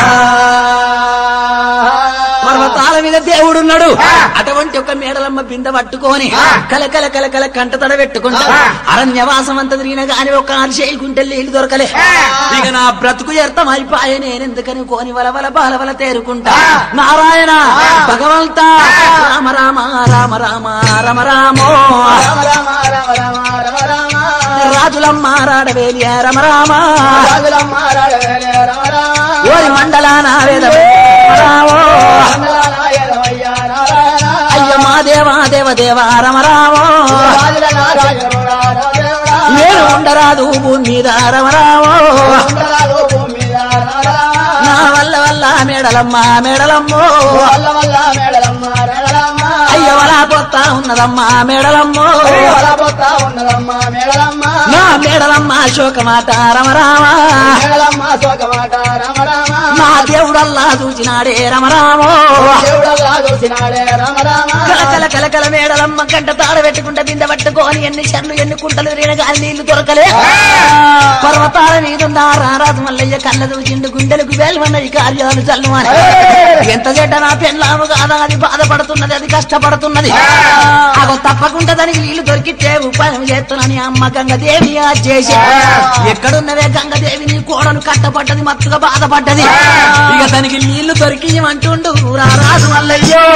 Speaker 4: పర్వతాల మీద దేవుడున్నాడు అటువంటి ఒక మేడలమ్మ బిందె పట్టుకొని కలకల కలకల కంట తడ పెట్టుకుంటా అరణ్యవాసం అంత తిరిగిన గాని ఒక ఆరు చేయకుంటే నీళ్లు దొరకలే ఇక నా బ్రతుకు వ్యర్థం అయిపోయే నేనెందుకని కోని వల వల బాల వల తేరుకుంటా నారాయణ భగవంత రామ రామ రామ రామ రామ రామో
Speaker 5: రామ రామ రామ రామ రామ రామ
Speaker 4: రాజులమ్మ రాడవేలి రామ రామ
Speaker 5: రాజులమ్మ రాజవేలే రామ రామ
Speaker 4: ఓరి మండలాన వేదం రామో
Speaker 5: మంగళానాయనమయ్య నారాయణ
Speaker 4: అయ్య మా దేవా దేవ దేవ రామ రామో
Speaker 5: రాజుల నారాయణుడా రాజేవుడా
Speaker 4: నేను ఉండరాదు భూమి మీద రామ రామో
Speaker 5: ఉండరాదు భూమి మీద నారాయణ
Speaker 4: నా వల్ల వల్ల మేడలమ్మ మేడలమ్మో
Speaker 5: వల్ల వల్ల మేడలమ్మ మేడలమ్మ
Speaker 4: అయ్య వలా పొత్తా ఉన్నదమ్మా మేడలమ్మో
Speaker 5: వలబోతా ఉన్నదమ్మ మేడలమ్మ
Speaker 4: నా మేడలమ్మ శోకమాట రమ రామ
Speaker 5: మేడలమ్మ శోకమాట రామ రామ
Speaker 4: నా దేవుడల్లా చూచినాడే రమ రామో
Speaker 5: దేవుడల్లా చూసినాడే రామ రామ
Speaker 4: కలకల కలకల మేడలమ్మ కంట తాడ పెట్టుకుంటే బిందె పట్టుకొని ఎన్ని చెర్లు ఎన్ని కుంటలు తిరిగిన గాలి నీళ్లు దొరకలే పర్వతాల మీద రారాజు మల్లయ్య కళ్ళ చూసిండు గుండెలకు వేల్వన్నది కార్యాలు చల్లుమని ఎంత చెడ్డ నా పెళ్ళాము కాదా అది బాధపడుతున్నది అది కష్టపడుతున్నది అగో తప్పకుండా దానికి నీళ్లు దొరికితే ఉపాయం చేస్తున్నాని అమ్మ గంగదేవి ఆ చేసి ఎక్కడున్నవే గంగదేవి నీ కోడను కట్టపడ్డది మత్తుగా బాధపడ్డది ఇక దానికి నీళ్లు దొరికి అంటుండు రారాజు మల్లయ్యో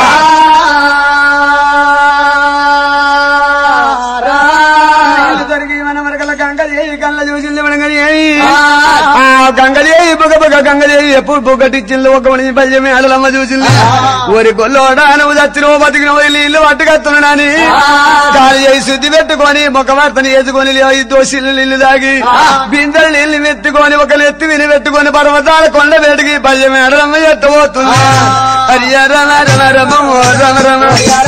Speaker 3: నీళ్ళు దొరికి మన మరకల గంగదేవి కళ్ళ చూసింది మనగదేవి ఆ గంగదేవి బుగ బుగ గంగదేవి ఎప్పుడు బుగ్గటిచ్చింది ఒక మనిషి పల్లెమే అడలమ్మ చూసింది ఊరి గొల్లోడా నువ్వు చచ్చినవు బతికినవు నీళ్లు పట్టుకొస్తున్నానని గాలి చేసి శుద్ధి పెట్టుకొని ఒక వార్తని వేసుకొని ఐదు దోషులు నీళ్లు తాగి బిందెలు నీళ్లు మెత్తుకొని ఒక నెత్తి విని పెట్టుకొని పర్వతాల కొండ వేటికి పల్లెమే అడలమ్మ ఎట్టబోతుంది హరియ రమ రమ రమ ఓ రమ రమ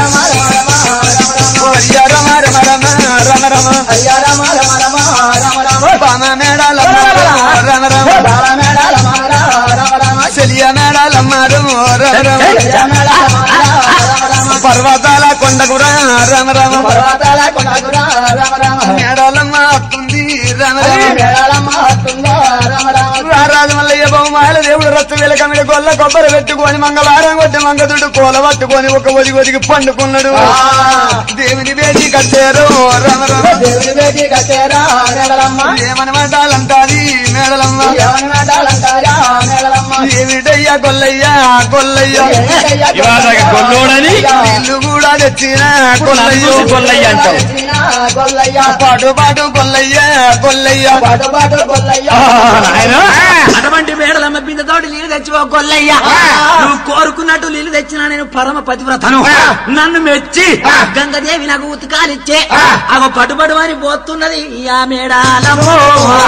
Speaker 3: ఓ హరియ రమ రమ రమ రమ రమ
Speaker 5: అయ్యా రామ రామ రామ రామ రామ
Speaker 3: పామ మేడాలమ్మ రమ రమ
Speaker 5: రామ మేడాల రామ రామ రామ
Speaker 3: చెలియ మేడాలమ్మ రమ రమ రమ పర్వతాల కొండకు రా రమ రమ
Speaker 5: పర్వతాల కొనకురా రామ రామ
Speaker 3: మేడాలమ్మ వస్తుంది రమ రమ
Speaker 5: మేడాలమ్మ వస్తుందో రామ రామ
Speaker 3: రారాజు మల్లయ్య బహుమాల దేవుడు రత్తు వెలక మీద గొల్ల కొబ్బరి పెట్టుకొని మంగళవారం కొట్టి మంగదుడు కోల పట్టుకొని ఒక ఒదిగి ఒదిగి పండుకున్నాడు దేవుని వేడి కట్టారు రమ రమ
Speaker 5: దేవుని బేటి కట్టేరా మేడలమ్మ
Speaker 3: ఏమని మాటాలంటాది మేడలమ్మ
Speaker 5: ఎవరి మేడాలంటారా మేడలమ్మ
Speaker 3: ఏమిటయ్యా గొల్లయ్యా గొల్లయ్యా
Speaker 6: ఇవాళ గొల్లోడని
Speaker 3: ఇల్లు కూడా తెచ్చిన గొల్లయ్య
Speaker 6: గొల్లయ్య అంటావు
Speaker 5: గొల్లయ్య
Speaker 3: పాటు పాటు గొల్లయ్యా గొల్లయ్యా
Speaker 5: పాటు పాటు గొల్లయ్య
Speaker 6: నాయన
Speaker 4: అటువంటి మేడలమ్మ బిందెతోటి నీళ్లు తెచ్చివో గొల్లయ్య నువ్వు కోరుకున్నట్టు నీళ్లు తెచ్చినా నేను పరమ పతివ్రతను నన్ను మెచ్చి గంగదేవి నాకు ఉతకాలిచ్చే అవ పటుపడు అని పోతున్నది ఆ మేడాలమ్మో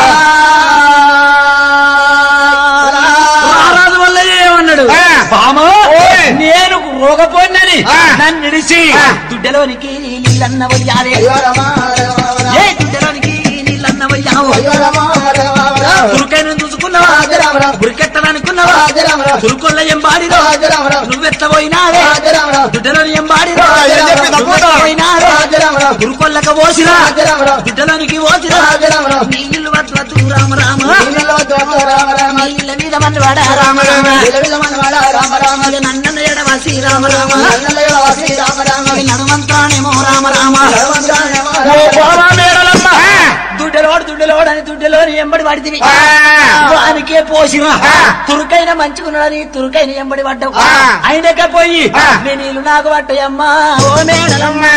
Speaker 4: రారాజు వల్లయ్య ఏమన్నాడు బామో నేను రోగపోయినని నన్ను నిడిచి దుడ్డలోనికి నీళ్ళన్న వయ్యాలే
Speaker 5: అయ్యో రమ రమ రమ
Speaker 4: ఏ దుడ్డలోనికి నీళ్ళన్న వయ్యావు
Speaker 5: అయ్యో రమ రమ రమ
Speaker 4: దుర్కైన చూసుకున్నావా
Speaker 5: రాజరామరావు.
Speaker 4: గురికెట్టాలనుకున్నావా
Speaker 5: రాజరామరావు.
Speaker 4: దుర్కొల్ల ఎంబాడిరో
Speaker 5: రాజరామరావు.
Speaker 4: నువ్వెత్తపోయినావే
Speaker 5: రాజరామరావు.
Speaker 4: దుడ్డలోని ఎంబాడిరో
Speaker 3: ఏం చెప్పి తప్పుతా?
Speaker 4: నువ్వెత్తపోయినావే
Speaker 5: రాజరామరావు.
Speaker 4: దుర్కొల్లక పోసిరా
Speaker 5: రాజరామరావు.
Speaker 4: దుడ్డలోనికి పోసిరా
Speaker 5: రాజరామరావు.
Speaker 4: నీళ్ళు వద్దు వద్దు రామ రామ
Speaker 5: నీళ్ళలో దోమ రామ రామ
Speaker 4: నీళ్ళ మీద మన్నవాడ రామ రామ
Speaker 5: విలవిలమనవాడ రామ రామ
Speaker 4: ఇక నన్నన ఎడవాసి రామ రామ
Speaker 5: నల్లలయ వాసి రామ రామ
Speaker 4: ఇక నడుమంతానేమో రామ రామ
Speaker 5: నడవంద్రానేమో
Speaker 6: ఓ బావా మేడలమ్మ
Speaker 4: దుడ్డలోడు దుడ్డలోడు గొల్లోడని దుడ్డలోని ఎంబడి పడితివి వానికే పోసిన తురుకైన మంచుకున్నాడని తురుకైన ఎంబడి పడ్డావు అయినక పోయి నీ నీళ్ళు నాకు పట్టాయమ్మా ఓ మేడలమ్మా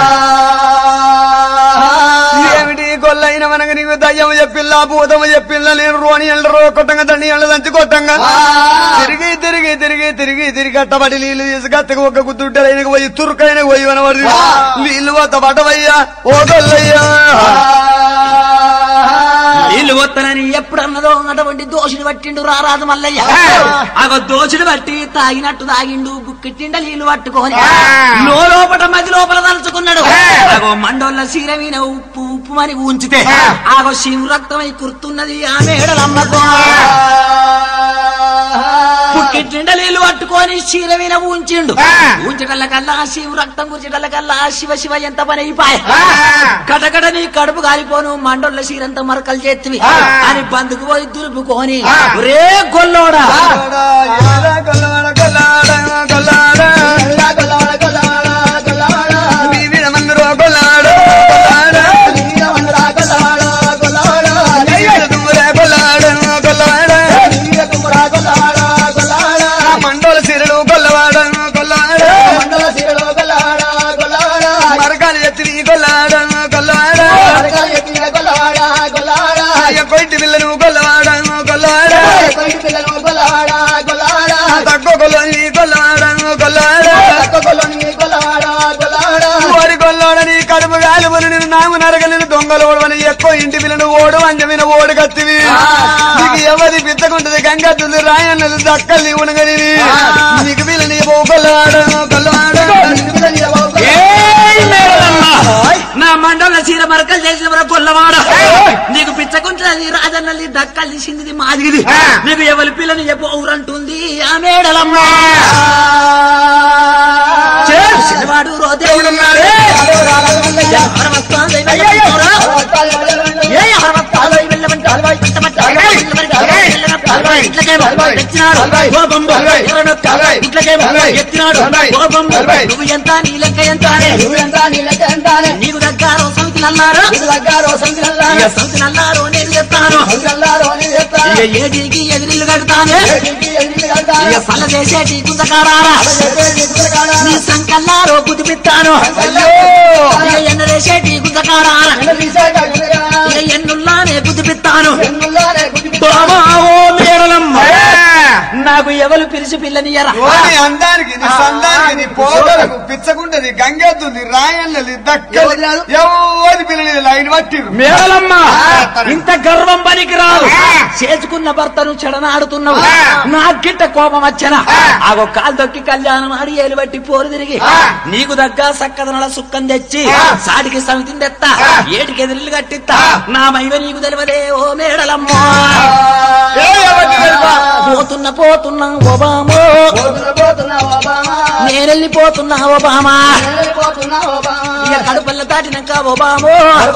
Speaker 3: ఏమిటి గొల్లైన మనకు నీకు దయ్యం చెప్పిల్లా భూతము చెప్పిల్లా నేను రోని ఎండరో కొట్టంగా దండి ఎండ దంచి కొట్టంగా తిరిగి తిరిగి తిరిగి తిరిగి తిరిగి కట్టబడి నీళ్ళు తీసుకత్తకు ఒక గుద్దుడ్డలైనకు పోయి తురుకైన పోయి అనబడి నీళ్ళు వద్ద పడవయ్యా ఓ గొల్లయ్యా
Speaker 4: నీళ్ళు వత్తనని ఎప్పుడన్నదో అటువంటి దోషుడు పట్టిండు రారాదు మల్లయ్య అగో దోషుడు పట్టి తాగినట్టు తాగిండు బుక్కిట్టిండ నీళ్లు పట్టుకొని లో లోపట మది లోపల తలుచుకున్నాడు అగో మండోళ్ళ శీరమీన ఉప్పు ఉప్పు అని ఉంచితే ఆగో శివ రక్తమై కుర్తున్నది ఆ మేడలమ్మకో పుట్టిండ నీళ్లు పట్టుకొని శీరమీన ఉంచిండు ఉంచటల్ల కల్లా శివ రక్తం గురించటల్ల కల్లా శివ శివ ఎంత పని అయిపోయి కటకట నీ కడుపు కాలిపోను మండోళ్ళ శీరంతా మరకలు చేతివి అని బందుకు పోయి దులుపుకొని రే గొల్లోడా
Speaker 3: గొల్లవాడ గొల్లాడ గొల్లాడ మీ వీరమందరూ గొల్లాడ గొల్లాడ దుమ్మురే గొల్లాడ గొల్లాడ మండోల సిరలు గొల్లవాడ గొల్లాడ మరకాలు ఎత్తివి గొల్లాడ గొల్లాడ అయ్య కొట్టి పిల్లను గొల్లవాడ గొల్లాడ తక్కువ గొల్లని గొల్లవాడ గొల్లాడ ఓడి గొల్లోడని కడుపు గాలిబులు నేను నాము నరగలిని దొంగలు ఓడవని ఎక్కువ ఇంటి పిల్లను ఓడు అంజమిన ఓడు కత్తివి నీకు ఎవరి పిత్తకుంటది గంగత్తుంది రాయన్నది దక్కల్ని ఉనగని నీకు పిల్లని ఓ గొల్లవాడ గొల్లవాడ
Speaker 4: ఏయ్ మేడలమ్మా! నా మండల చీర మరకలు చేసిన మన గొల్లవాడ నీకు పిచ్చకుంటుంది రాజన్నల్లి దక్కల్లి సిందిది మాదిగిది నీకు ఎవరి పిల్లని చెప్పవురంటుంది ఆ మేడలమ్మ శనివాడు రోదేవుడు నువ్వు ఎంత నీ లెక్క ఎంత నీకు దగ్గర సంతి నల్లారు ఇక సంతి నల్లారు నేను చెప్తాను ఇక ఏడికి ఎదిరిల్లు కడతాను ఇక సల్ల చేసేటి గుంతకారారా నీ సంకల్లారో కుదిపిస్తాను ఇక ఎన్న చేసేటి గుంతకారారా ఇక ఎన్నుల్లానే కుదిపిస్తాను బాబా ఓ మేడలమ్మ నాకు ఎవరు పిలిచి పిల్లనియరా
Speaker 3: ఓని అందానికి నీ సందానికి నీ పోగలకు పిచ్చకుంటది గంగెద్దుంది రాయన్నది దక్కలు ఎవరి పిల్లని లైన్ పట్టిరు
Speaker 4: మేడలమ్మ ఇంత గర్వం పనికి రాదు చేసుకున్న భర్తను చెడనాడుతున్నావు నా గిట్ట కోపం వచ్చన ఆగో కాలు దొక్కి కళ్యాణం ఆడి ఏలు బట్టి పోరు తిరిగి నీకు దగ్గ సక్కదనల సుక్కం తెచ్చి సాడికి సమితిని తెత్తా ఏటికి ఎదిరిల్లు కట్టిస్తా నా మైవ నీకు తెలియదే ఓ మేడలమ్మ పోతున్న పోతున్నా ఒబామో నేనెళ్ళిపోతున్నా ఒబామా ఇక కడుపల్ల దాటినాక ఒబామో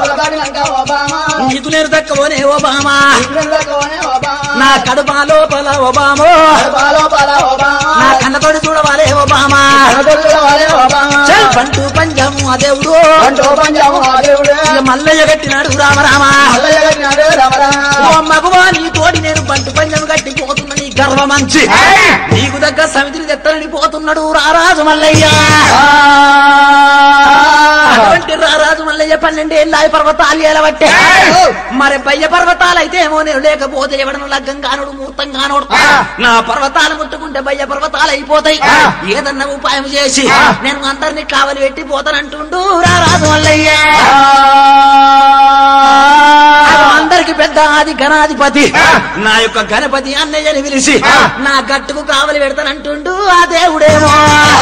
Speaker 4: నీకు నేను దక్కవోనే ఒబామా నా కడుప లోపల ఒబామో నా కన్నతోడి చూడవాలే ఒబామా చల్ పంటు పంజాము ఆ దేవుడు ఇక మల్లయ్య కట్టినాడు రామరామా ఓ మగవా నీ తోడి నేను పంటు పంజం కట్టి పోతున్నా నీ గర్వమంచి నీకు దగ్గర సమితిని తెత్తనని పోతున్నాడు రారాజు మల్లయ్య అటువంటి రారాజు మల్లయ్య పన్నెండేళ్ళ పర్వతాలు ఎలబట్టే మరి బయ్య పర్వతాలు అయితే ఏమో నేను లేకపోతే ఎవడను లగ్గం కానుడు ముహూర్తం కానుడు నా పర్వతాలు ముట్టుకుంటే బయ్య పర్వతాలు అయిపోతాయి ఏదన్నా ఉపాయం చేసి నేను అందరినీ కావలి పెట్టి పోతానంటుండు రారాజు మల్లయ్య అందరికి పెద్ద ఆది గణాధిపతి నా యొక్క గణపతి అన్నయ్యని పిలిచి నా గట్టుకు కావలి పెడతానంటుండు ఆ దేవుడేమో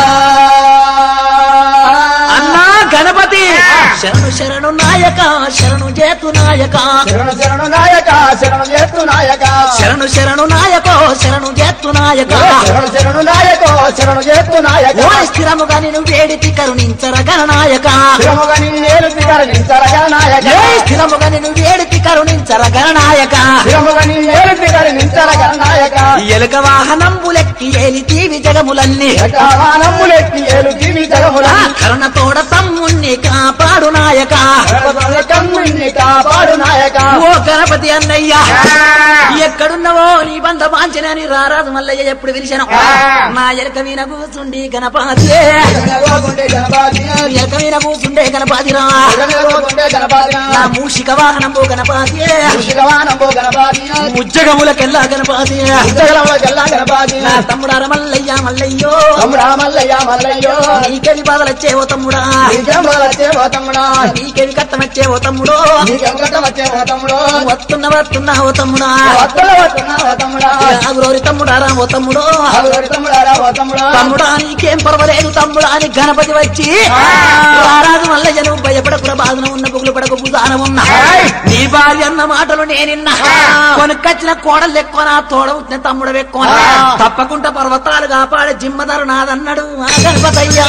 Speaker 4: అన్నా గణపతి శరణు శరణు నాయక శరణు చేతు నాయక
Speaker 5: శరణు శరణు నాయక శరణు చేస్తు నాయక
Speaker 4: శరణు శరణు నాయకో శరణు చేతు నాయక
Speaker 5: శరణు శరణు నాయక శరణు చేస్తు నాయక
Speaker 4: ఓ స్థిరముగా నేను వేడితి కరుణించర గణనాయక
Speaker 5: శ్రమగా నిన్నేలు స్వీకరించరగా నాయక
Speaker 4: ఏ స్థిరముగా నేను వేడితి కరుణించర గణనాయక
Speaker 5: శ్రమగా నిన్నేలు స్వీకరించరగా నాయక
Speaker 4: ఎలుక వాహనంబులెక్కి ఏలితీవి జగములన్నీ
Speaker 5: కావానమ్ములెత్తి ఏలు జీవి జగముల
Speaker 4: ఆ కరుణ తోడ తమ్ముణ్ణి కాపాడు నాయక
Speaker 5: కన్ను నిన్ను కాపాడు నాయక
Speaker 4: ఓ గణపతి అన్నయ్య ఎక్కడున్నావో నీ బంధ పాంచనని రారాజు మల్లయ్య ఎప్పుడు పిలిచాను నా ఎలక మీద కూర్చుండి గణపతి
Speaker 5: జనగోగుండే గణపతి
Speaker 4: ఎలక మీద కూర్చుండే గణపతి రా
Speaker 5: జనగోగుండే గణపతి
Speaker 4: నా మూషిక వాహనంబో గణపతి
Speaker 5: శిఖవానంబో గణపతి
Speaker 4: ముజ్జగములకెల్లా గణపతి
Speaker 5: ఉత్తగలముల గల్లా గణపతి
Speaker 4: నా తమ్ముడార మల్లయ్య మల్లయ్యో
Speaker 5: తమ్ముడా మల్లయ్య మల్లయ్యో
Speaker 4: నీకెవి బాధలచ్చే ఓ తమ్ముడా
Speaker 5: నీకేం వచ్చే ఓ తమ్ముడా
Speaker 4: నీకెవి కట్టమచ్చే ఓ తమ్ముడో
Speaker 5: నీకేం కట్టం వచ్చే ఓ తమ్ముడు
Speaker 4: వస్తున్న వస్తున్నా ఓ తమ్ముడా
Speaker 5: వస్తున్నా వస్తున్నా ఓ తమ్ముడా
Speaker 4: ఆగురోరి తమ్ముడారా ఓ తమ్ముడో
Speaker 5: ఆగురు తమ్ముడారా ఓ తమ్ముడా
Speaker 4: తమ్ముడా నీకేం పర్వాలేదు తమ్ముడా అని గణపతి వచ్చి రారాజు మల్లయ్య నువ్వు భయపడకుర బాధన ఉన్న బుగులు పడకు బుధాన ఉన్నా నీ భార్య అన్న మాటలు నేనిన్నా కొనుకొచ్చిన కోడలు ఎక్కువ నా తోడ పుట్టిన తమ్ముడు ఎక్కువ తప్పకుండా పర్వతాలు కాపాడే జిమ్మదారు నాదన్నాడు ఆ గణపతయ్యా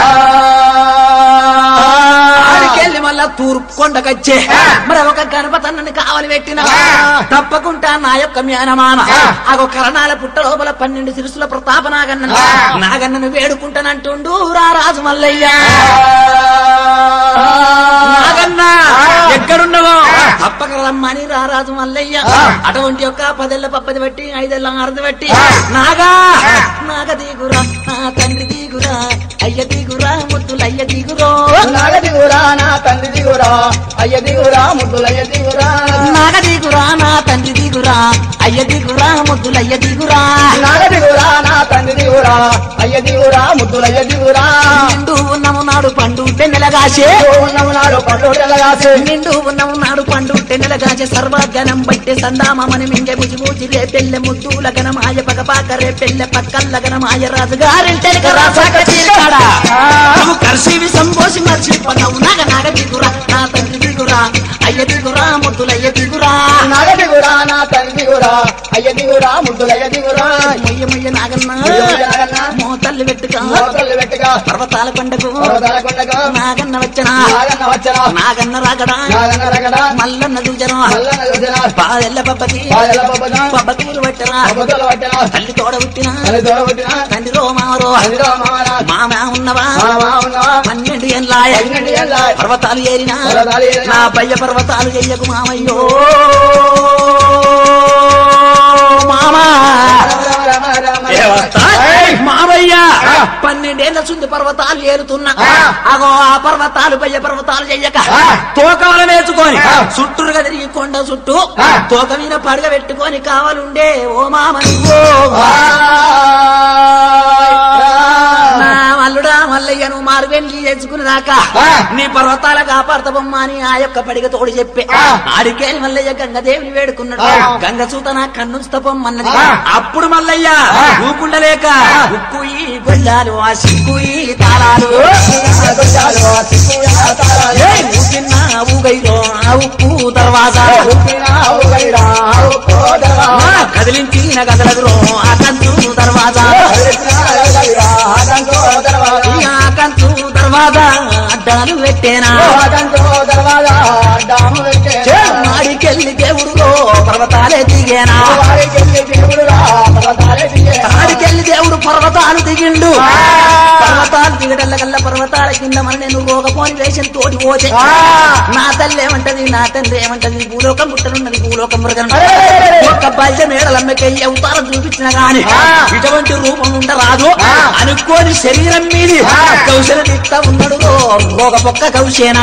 Speaker 4: ఆడికెళ్ళి మళ్ళా తూర్పు కొండకొచ్చే మరి ఒక గణపతన్నని కావలి పెట్టిన తప్పకుండా నా యొక్క మ్యానమాన అగో కరణాల పుట్ట లోపల పన్నెండు సిరుసుల ప్రతాప నాగన్న నాగన్నను వేడుకుంటానంటుండు రా రాజు మల్లయ్య నాగన్న ఎక్కడున్నావో తప్పక రమ్మని రారాజు మల్లయ్య అటువంటి యొక్క పదెళ్ళ పప్పది బట్టి ఐదెళ్ళ ఆరది బట్టి నాగా నాగ దిగురా నా తండ్రి దిగురా అయ్య దిగురా ముద్దులయ్య దిగురో
Speaker 5: నాగ దిగురా నా తండ్రి దిగురా అయ్య దిగురా ముద్దులయ్య దిగురా
Speaker 4: నాగ దిగురా నా తండ్రి దిగురా అయ్య దిగురా ముద్దులయ్య దిగురా
Speaker 5: నాగ దిగురా నా తండ్రి దిగురా అయ్య దిగురా ముద్దులయ్య దిగురా
Speaker 4: నిండు ఉన్నము నాడు పండు తెన్నెలగాసే
Speaker 5: ఉన్నము నాడు పండు తెల్లగాసి
Speaker 4: నిండు ఉన్నము నాడు పండు తెన్నెలగాసే సర్వగణం బట్టే సందామని మింగె బుజి బుజి రే పెళ్ళె ముద్దుల గణమాయ పగ పాక రే పెళ్ళె పక్కల్ల గణమాయ రాజు గారింటెనక రాసాక తీర్చాడా నువ్వు కర్షివి సంబోసి మర్చి పన్నవు నాగ నాగ దిగురా నా తండ్రి దిగురా అయ్య దిగురా ముద్దులయ్య దిగురా
Speaker 5: నాగ దిగురా నా తండ్రి దిగురా అయ్య దిగురా ముద్దులయ్య దిగురా
Speaker 4: మొయ్య మొయ్య నాగన్న
Speaker 5: మొయ్య మొయ్య నాగన్న.
Speaker 4: మోతల్లి పెట్టుగా
Speaker 5: మోతలు పెట్టుగా
Speaker 4: పర్వతాల కొండకు
Speaker 5: పర్వతాల కొండకు
Speaker 4: నాగన్న వచ్చనా
Speaker 5: నాగన్న వచ్చరా
Speaker 4: నాగన్న రాగడా
Speaker 5: నాగన్న రగడా
Speaker 4: మల్లన్న దూజరా
Speaker 5: మల్లన్న చూసినా
Speaker 4: పాదెల్ల పబ్బకి
Speaker 5: పాదెల పబ్బన
Speaker 4: పబ్బకూరు పట్టరా
Speaker 5: పబ్బతులు పట్టినా
Speaker 4: తల్లి తోడ పుట్టిన
Speaker 5: తల్లి తోడబుట్టినా
Speaker 4: తండ్రి రో మామరో
Speaker 5: అందులో మామరా
Speaker 4: మామ ఉన్నవా
Speaker 5: మామా ఉన్నావా
Speaker 4: పన్నెండు ఏళ్ళాయ
Speaker 5: పన్నెండు ఏళ్ళ
Speaker 4: పర్వతాలు ఏరినా
Speaker 5: పర్వతాలు ఏరినా.
Speaker 4: నా పయ్య పర్వతాలు చెయ్యకు మామయ్యో మామా
Speaker 5: రామ రామ రామ
Speaker 4: మామయ్య పన్నెండేళ్ల సుంది పర్వతాలు ఏరుతున్నా అగో ఆ పర్వతాలు పయ్య పర్వతాలు చెయ్యక తోకవల నేర్చుకొని చుట్టూరుగా తిరిగి కొండ చుట్టూ తోక మీద పడగ పెట్టుకొని కావాలుండే ఓ మామ నువ్వు నా మల్లుడా మల్లయ్య నువ్వు మారు వెళ్ళి తెచ్చుకునేదాకా నీ పర్వతాల కాపాడతావమ్మా అని ఆ యొక్క పడిగ తోడు చెప్పి ఆడికేని మల్లయ్య గంగదేవిని వేడుకున్నాడు గంగ చూత నా కన్నుస్తపమ్మన్నది అప్పుడు మల్లయ్య ఊకుండలేక ఉక్కు ఈ గొల్లాలు ఆ సిక్కు ఈ తాళాలు ఏయ్, ఊగిన ఊగైలో ఆ ఉక్కు దర్వాజా ఆ, కదిలించిన గదలదురో ఆ కంచు దర్వాజా ఈ ఆ కంచు దర్వాజా అడ్డాలు పెట్టేనా ఆడికెళ్ళి దేవుడులో పర్వతాలే దిగేనా ఆడికెళ్ళి దేవుడు పర్వతాలు దిగిండు పర్వతాలు దిగటల్ల కల్లా పర్వతాల కింద మన నేను రోగపోని వేసిన తోటి పోతే నా తల్లి ఏమంటది నా తండ్రి ఏమంటది భూలోకం పుట్టనున్నది భూలోకం మృగం ఒక్క బయట మేడలమ్మకై అవతారం చూపించిన గాని ఇటువంటి రూపం ఉండరాదు అనుకోని శరీరం మీది కౌశల దిక్త ఉన్నాడు రోగ పొక్క కౌశేనా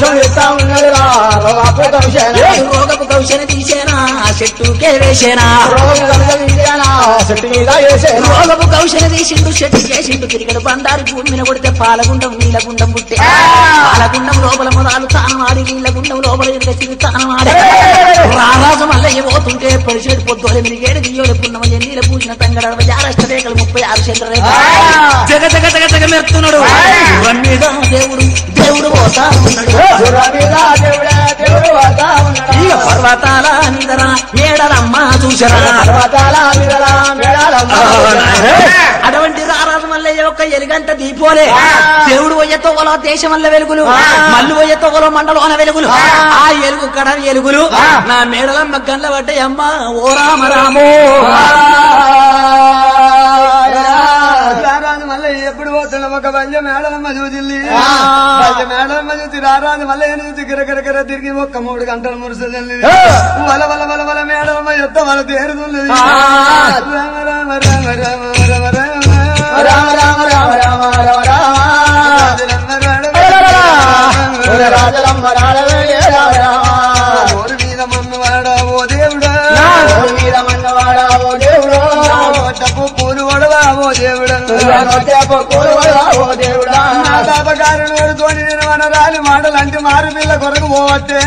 Speaker 4: ఏ రోగపు కౌశల తీసేనా చెట్టుకే వేసేనా
Speaker 5: చెట్టు మీద వేసే
Speaker 4: రోగపు కౌశల తీసిండు చెట్టు చేసిండు తిరిగడు బండారు భూమి మీద కొడితే పాలగుండం నీలగుండం పుట్టే పాలగుండం లోపల మొదలు తానమాడి నీలగుండం లోపల ఎదురు తానమాడి రారాజు మల్లయ్య పోతుంటే పరిచేడు పొద్దులే మిరిగేడు దియ్యోలు పున్నమయ్య నీల పూసిన తంగడ జారష్ట రేఖలు ముప్పై ఆరు చంద్ర రేఖ జగ జగ జగ జగ మెరుతున్నాడు గుర్రం మీద దేవుడు దేవుడు పోతా ఉన్నాడు
Speaker 5: గుర్ర మీద దేవుడే దేవుడు వస్తా ఉన్నాడా
Speaker 4: ఇక పర్వతాల నిదర ఏడలమ్మ చూసరా
Speaker 5: పర్వతాల మీదలా మేడాలమ్మ
Speaker 4: అటువంటి రారాజు మల్లయ్య యొక్క ఎలుగంట దీపోలే దేవుడు పోయేతోవలో దేశం వల్ల వెలుగులు మల్లు పోయేతోవలో మండలోన వెలుగులు ఆ ఎలుగు కడ ఎలుగులు నా మేడలమ్మ గండ్ల పడ్డాయమ్మ ఓ రామ రామో
Speaker 3: రారాజు మళ్ళీ ఎప్పుడు పోతున్నావు ఒక వల్య మేడలమ్మ చూసింది వల్య మేడలమ్మ చూసి రారాజు మళ్ళీ చూసి గిరగిరగిర తిరిగి ఒక్క మూడు గంటలు మురుసల్లి వల వల వల వల మేడలమ్మ ఎత్త వల తేరుతుంది రామ రామ రామ రామ రామ రామ
Speaker 5: రామ రామ రామ రామ రామ రామ
Speaker 3: రాజరమ్మ రామ
Speaker 5: రాజరమ్మ రాడవే రామ రామ
Speaker 3: ఓరి మీద మన్నవాడా ఓ దేవుడా
Speaker 5: ఓ మీద మన్నవాడా ఓ దేవుడు
Speaker 3: కొట్టపు పూలు వడవా ఓ దేవుడా
Speaker 5: కొడువడా ఓ దేవుడా
Speaker 3: నా తాపకారుడు తోని నేను వనరాలి మాటలు అంటే మారు పిల్ల కొరకు పోవట్టే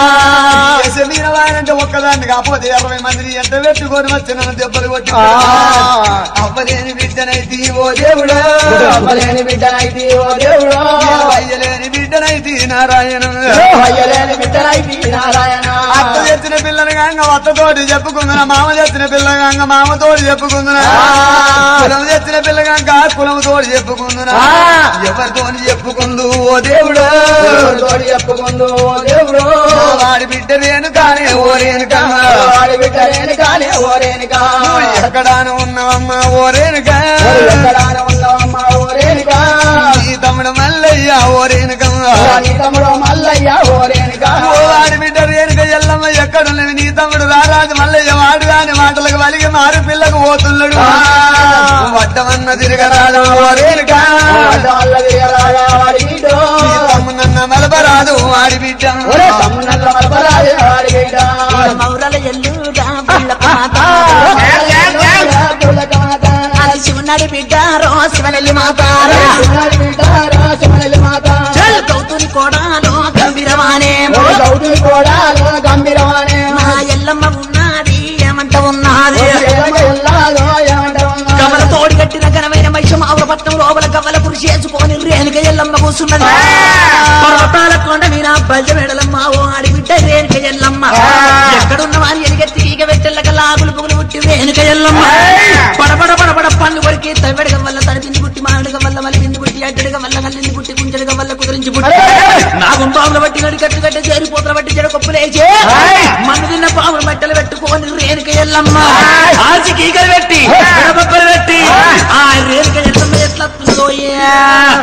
Speaker 3: మీన వారంటే ఒక్కదాన్ని కాకపోతే ఇరవై మందిని ఎంత పెట్టుకొని వచ్చిన దెబ్బలు కొట్టి అవ్వలేని బిడ్డనైతి ఓ దేవుడా
Speaker 5: అమ్మలేని బిడ్డనైతి ఓ దేవుడు
Speaker 3: అయ్యలేని బిడ్డనైతి నారాయణ
Speaker 5: అయ్యలేని బిడ్డనైతి నారాయణ
Speaker 3: అత్త తెచ్చిన పిల్లని గంగ అత్తతోటి చెప్పుకుందునా మామ తెచ్చిన పిల్ల గంగ మామతోటి చెప్పుకుందునా కులం తెచ్చిన పిల్ల గంగ కులముతోటి చెప్పుకుందునా ఎవరితోని చెప్పుకుందు ఓ దేవుడా
Speaker 5: తోడి చెప్పుకుందు ఓ దేవుడు
Speaker 3: వాడి బిడ్డ రేణు కానీ ఓ రేణుక
Speaker 5: వాడి బిడ్డలేని కాలే ఓ రేణుకా
Speaker 3: ఎక్కడాను ఉన్నవమ్మ ఓ రేణుక
Speaker 5: ఎక్కడాన ఉన్నావమ్మ ఓ రేణుకా
Speaker 3: నీ తమ్ముడు మల్లయ్య ఓ రేణుక
Speaker 5: నీ తమ్ముడు మల్లయ్య ఓ రేణుకా
Speaker 3: ఓ వాడి బిడ్డ రేణుక ఎల్లమ్మ ఎక్కడున్నవి నీ తమ్ముడు రారాజు మల్లయ్య వాడు కాని మాటలకు వలిగి మారు పిల్లకు పోతున్నాడు వడ్డమన్న తిరగరాదు ఓ రేణుక
Speaker 5: వల్ల విరగరాగా వాడి బిడ్డ
Speaker 3: నీ తమ్మునన్న మలపరాదు వాడి బిడ్డ
Speaker 5: ఒరే తమ్మునల్ల మరపరాజు వాడి బిడ్డ
Speaker 4: మౌరల ఎల్లుడా పుల్లక మాత
Speaker 5: పుల్లక మాత
Speaker 4: అది శివునాడి బిడ్డ రో శివనెల్లి మాతారా
Speaker 5: శివనాడి బిడ్డ రాసమనల్లి మాత
Speaker 4: చల్ కౌతుని కోడాలో గంభీరమానే
Speaker 5: గౌతుని కూడా గంభీరమానే
Speaker 4: నా ఎల్లమ్మ ఉన్నది ఏమంట ఉన్నది
Speaker 5: ఎల్లాలో ఏమంటారు
Speaker 4: కమల తోడి కట్టిన ఘనమైన మహిషం ఆవురపట్నం లోపల కమల పురుషి చేసుకొని రేణుక ఎల్లమ్మ కూర్చున్నది పర్వతాల కొండ మీద బల్జ మెడలమ్మ ఓ ఆడి బిడ్డ రేణుక ఎల్లమ్మ ఎక్కడున్న వారి ఎలిగెత్తి ఈగ పెట్టెల్లక లాగులు పుగులు పుట్టి రేణుక ఎల్లమ్మ పడబడ పడబడ పన్ను కొరికి తవ్వెడగ వల్ల తడిపింది పుట్టి మాడుగ వల్ల మలిపింది పుట్టి అడ్డడిగ వల్ల కల్లింది పుట్టి కుంచెడగ వల్ల కుదిరించి పుట్టి నా గుంపాముల బట్టి నడి కట్టు కట్టి చేరిపోతల బట్టి జడ కొప్పులేచి మన్ను తిన్న పాములు బట్టలు పెట్టుకొని రేణుక ఎల్లమ్మ ఆచి కీకలు పెట్టి బొక్కలు పెట్టి ఆ రేణుక ఎల్లమ్మ ఎట్లా తుందోయ్యా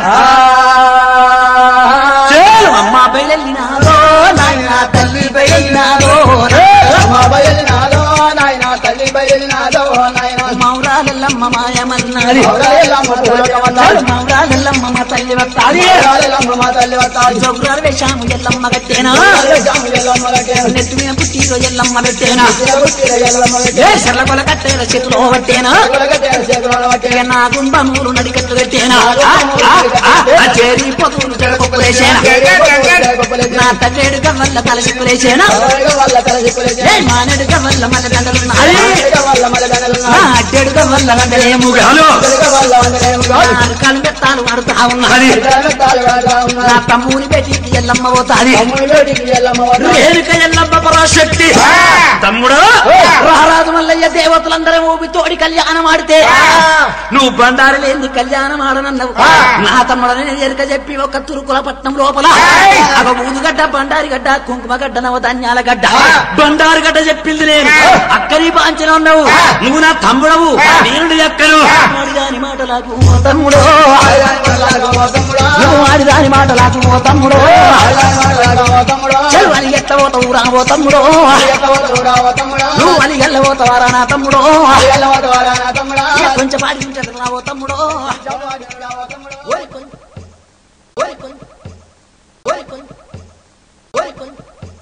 Speaker 4: చేలు అమ్మ బయలెళ్ళినారో నాయన తల్లి బయలెళ్ళినారో
Speaker 5: మా బయలునాదో నాయన తల్లి బయలునాదో నాయన
Speaker 4: మౌరాలెల్లమ్మ మాయమన్నాది
Speaker 5: ఎవరెల్లమ్మ పూలకమన్నాడు
Speaker 4: మౌరాలెల్లమ్మ మా తల్లి వస్తాది
Speaker 5: ఎవరెల్లమ్మ మా తల్లి వస్తాడు
Speaker 4: జోగురాలు వేషాము ఎల్లమ్మ కట్టేనా
Speaker 5: జాము ఎల్లమ్మ కట్టేను
Speaker 4: నెత్తి మీద పుట్టిరో ఎల్లమ్మ పెట్టేనా
Speaker 5: పుట్టిన ఎల్లమ్మ
Speaker 4: ఏ
Speaker 5: కట్టేను
Speaker 4: చెర్ల కొల కట్టేల చేతిలో పట్టేనా
Speaker 5: కట్టేను చేతులలో
Speaker 4: ఇక
Speaker 5: కట్టేను
Speaker 4: నా గుంబమూలు నడికట్టు కట్టేనా ఆ, ఆ, ఆ, ఆ చేరి పొతులు జడకొప్పులేసేనా నా తల్లేడు గవ్వల్ల తల సిప్పులేసేనా
Speaker 5: వల్ల తల చెప్పులేసి
Speaker 4: ఏ మానేడు గవ్వల్ల మల్ల దండలున్నాయి
Speaker 5: వల్ల మళ్ళీ దండలున్నా
Speaker 4: నా అడ్డేడు గవ్వల్ల గంటలేముగాలు
Speaker 5: వల్ల వందలేముగా
Speaker 4: నాలుకాలు మెత్తాలు వాడుతా ఉన్నది
Speaker 5: పెట్టాలి వాడుతా
Speaker 4: నా
Speaker 5: ఉన్నారు
Speaker 4: తమ్ముని పెట్టి ఎల్లమ్మ పోతాది
Speaker 5: తమ్ముడి వేడికి ఎల్లమ్మ వల్ల
Speaker 4: రేణుక ఎల్లమ్మ పరాశక్తి తమ్ముడు రారాజు మల్లయ్య దేవతలందరూ ఊపి తోడి కళ్యాణం ఆడితే నువ్వు బండారు లేని కళ్యాణం ఆడనన్నావు నా తమ్ముడని నేను ఎరుక చెప్పి ఒక తురుకుల పట్నం లోపల ఒక ఊదుగడ్డ బండారి గడ్డ కుంకుమ గడ్డ నవ ధాన్యాల గడ్డ బండారు గడ్డ చెప్పింది నేను అక్కని పాంచన ఉన్నావు నువ్వు నా తమ్ముడవు నేను నీ అక్కను దాని మాటలకు ఓ తమ్ముడు నువ్వు ఆడి దాని మాటలకు ఓ తమ్ముడు చెల్లు అని ఎట్ల పోతావు రా ఓ తమ్ముడు నువ్వు అని ఎల్ల పోతావారా నా తమ్ముడు ఇక కొంచెం పాడి ఉంటే రా ఓ తమ్ముడు ఓ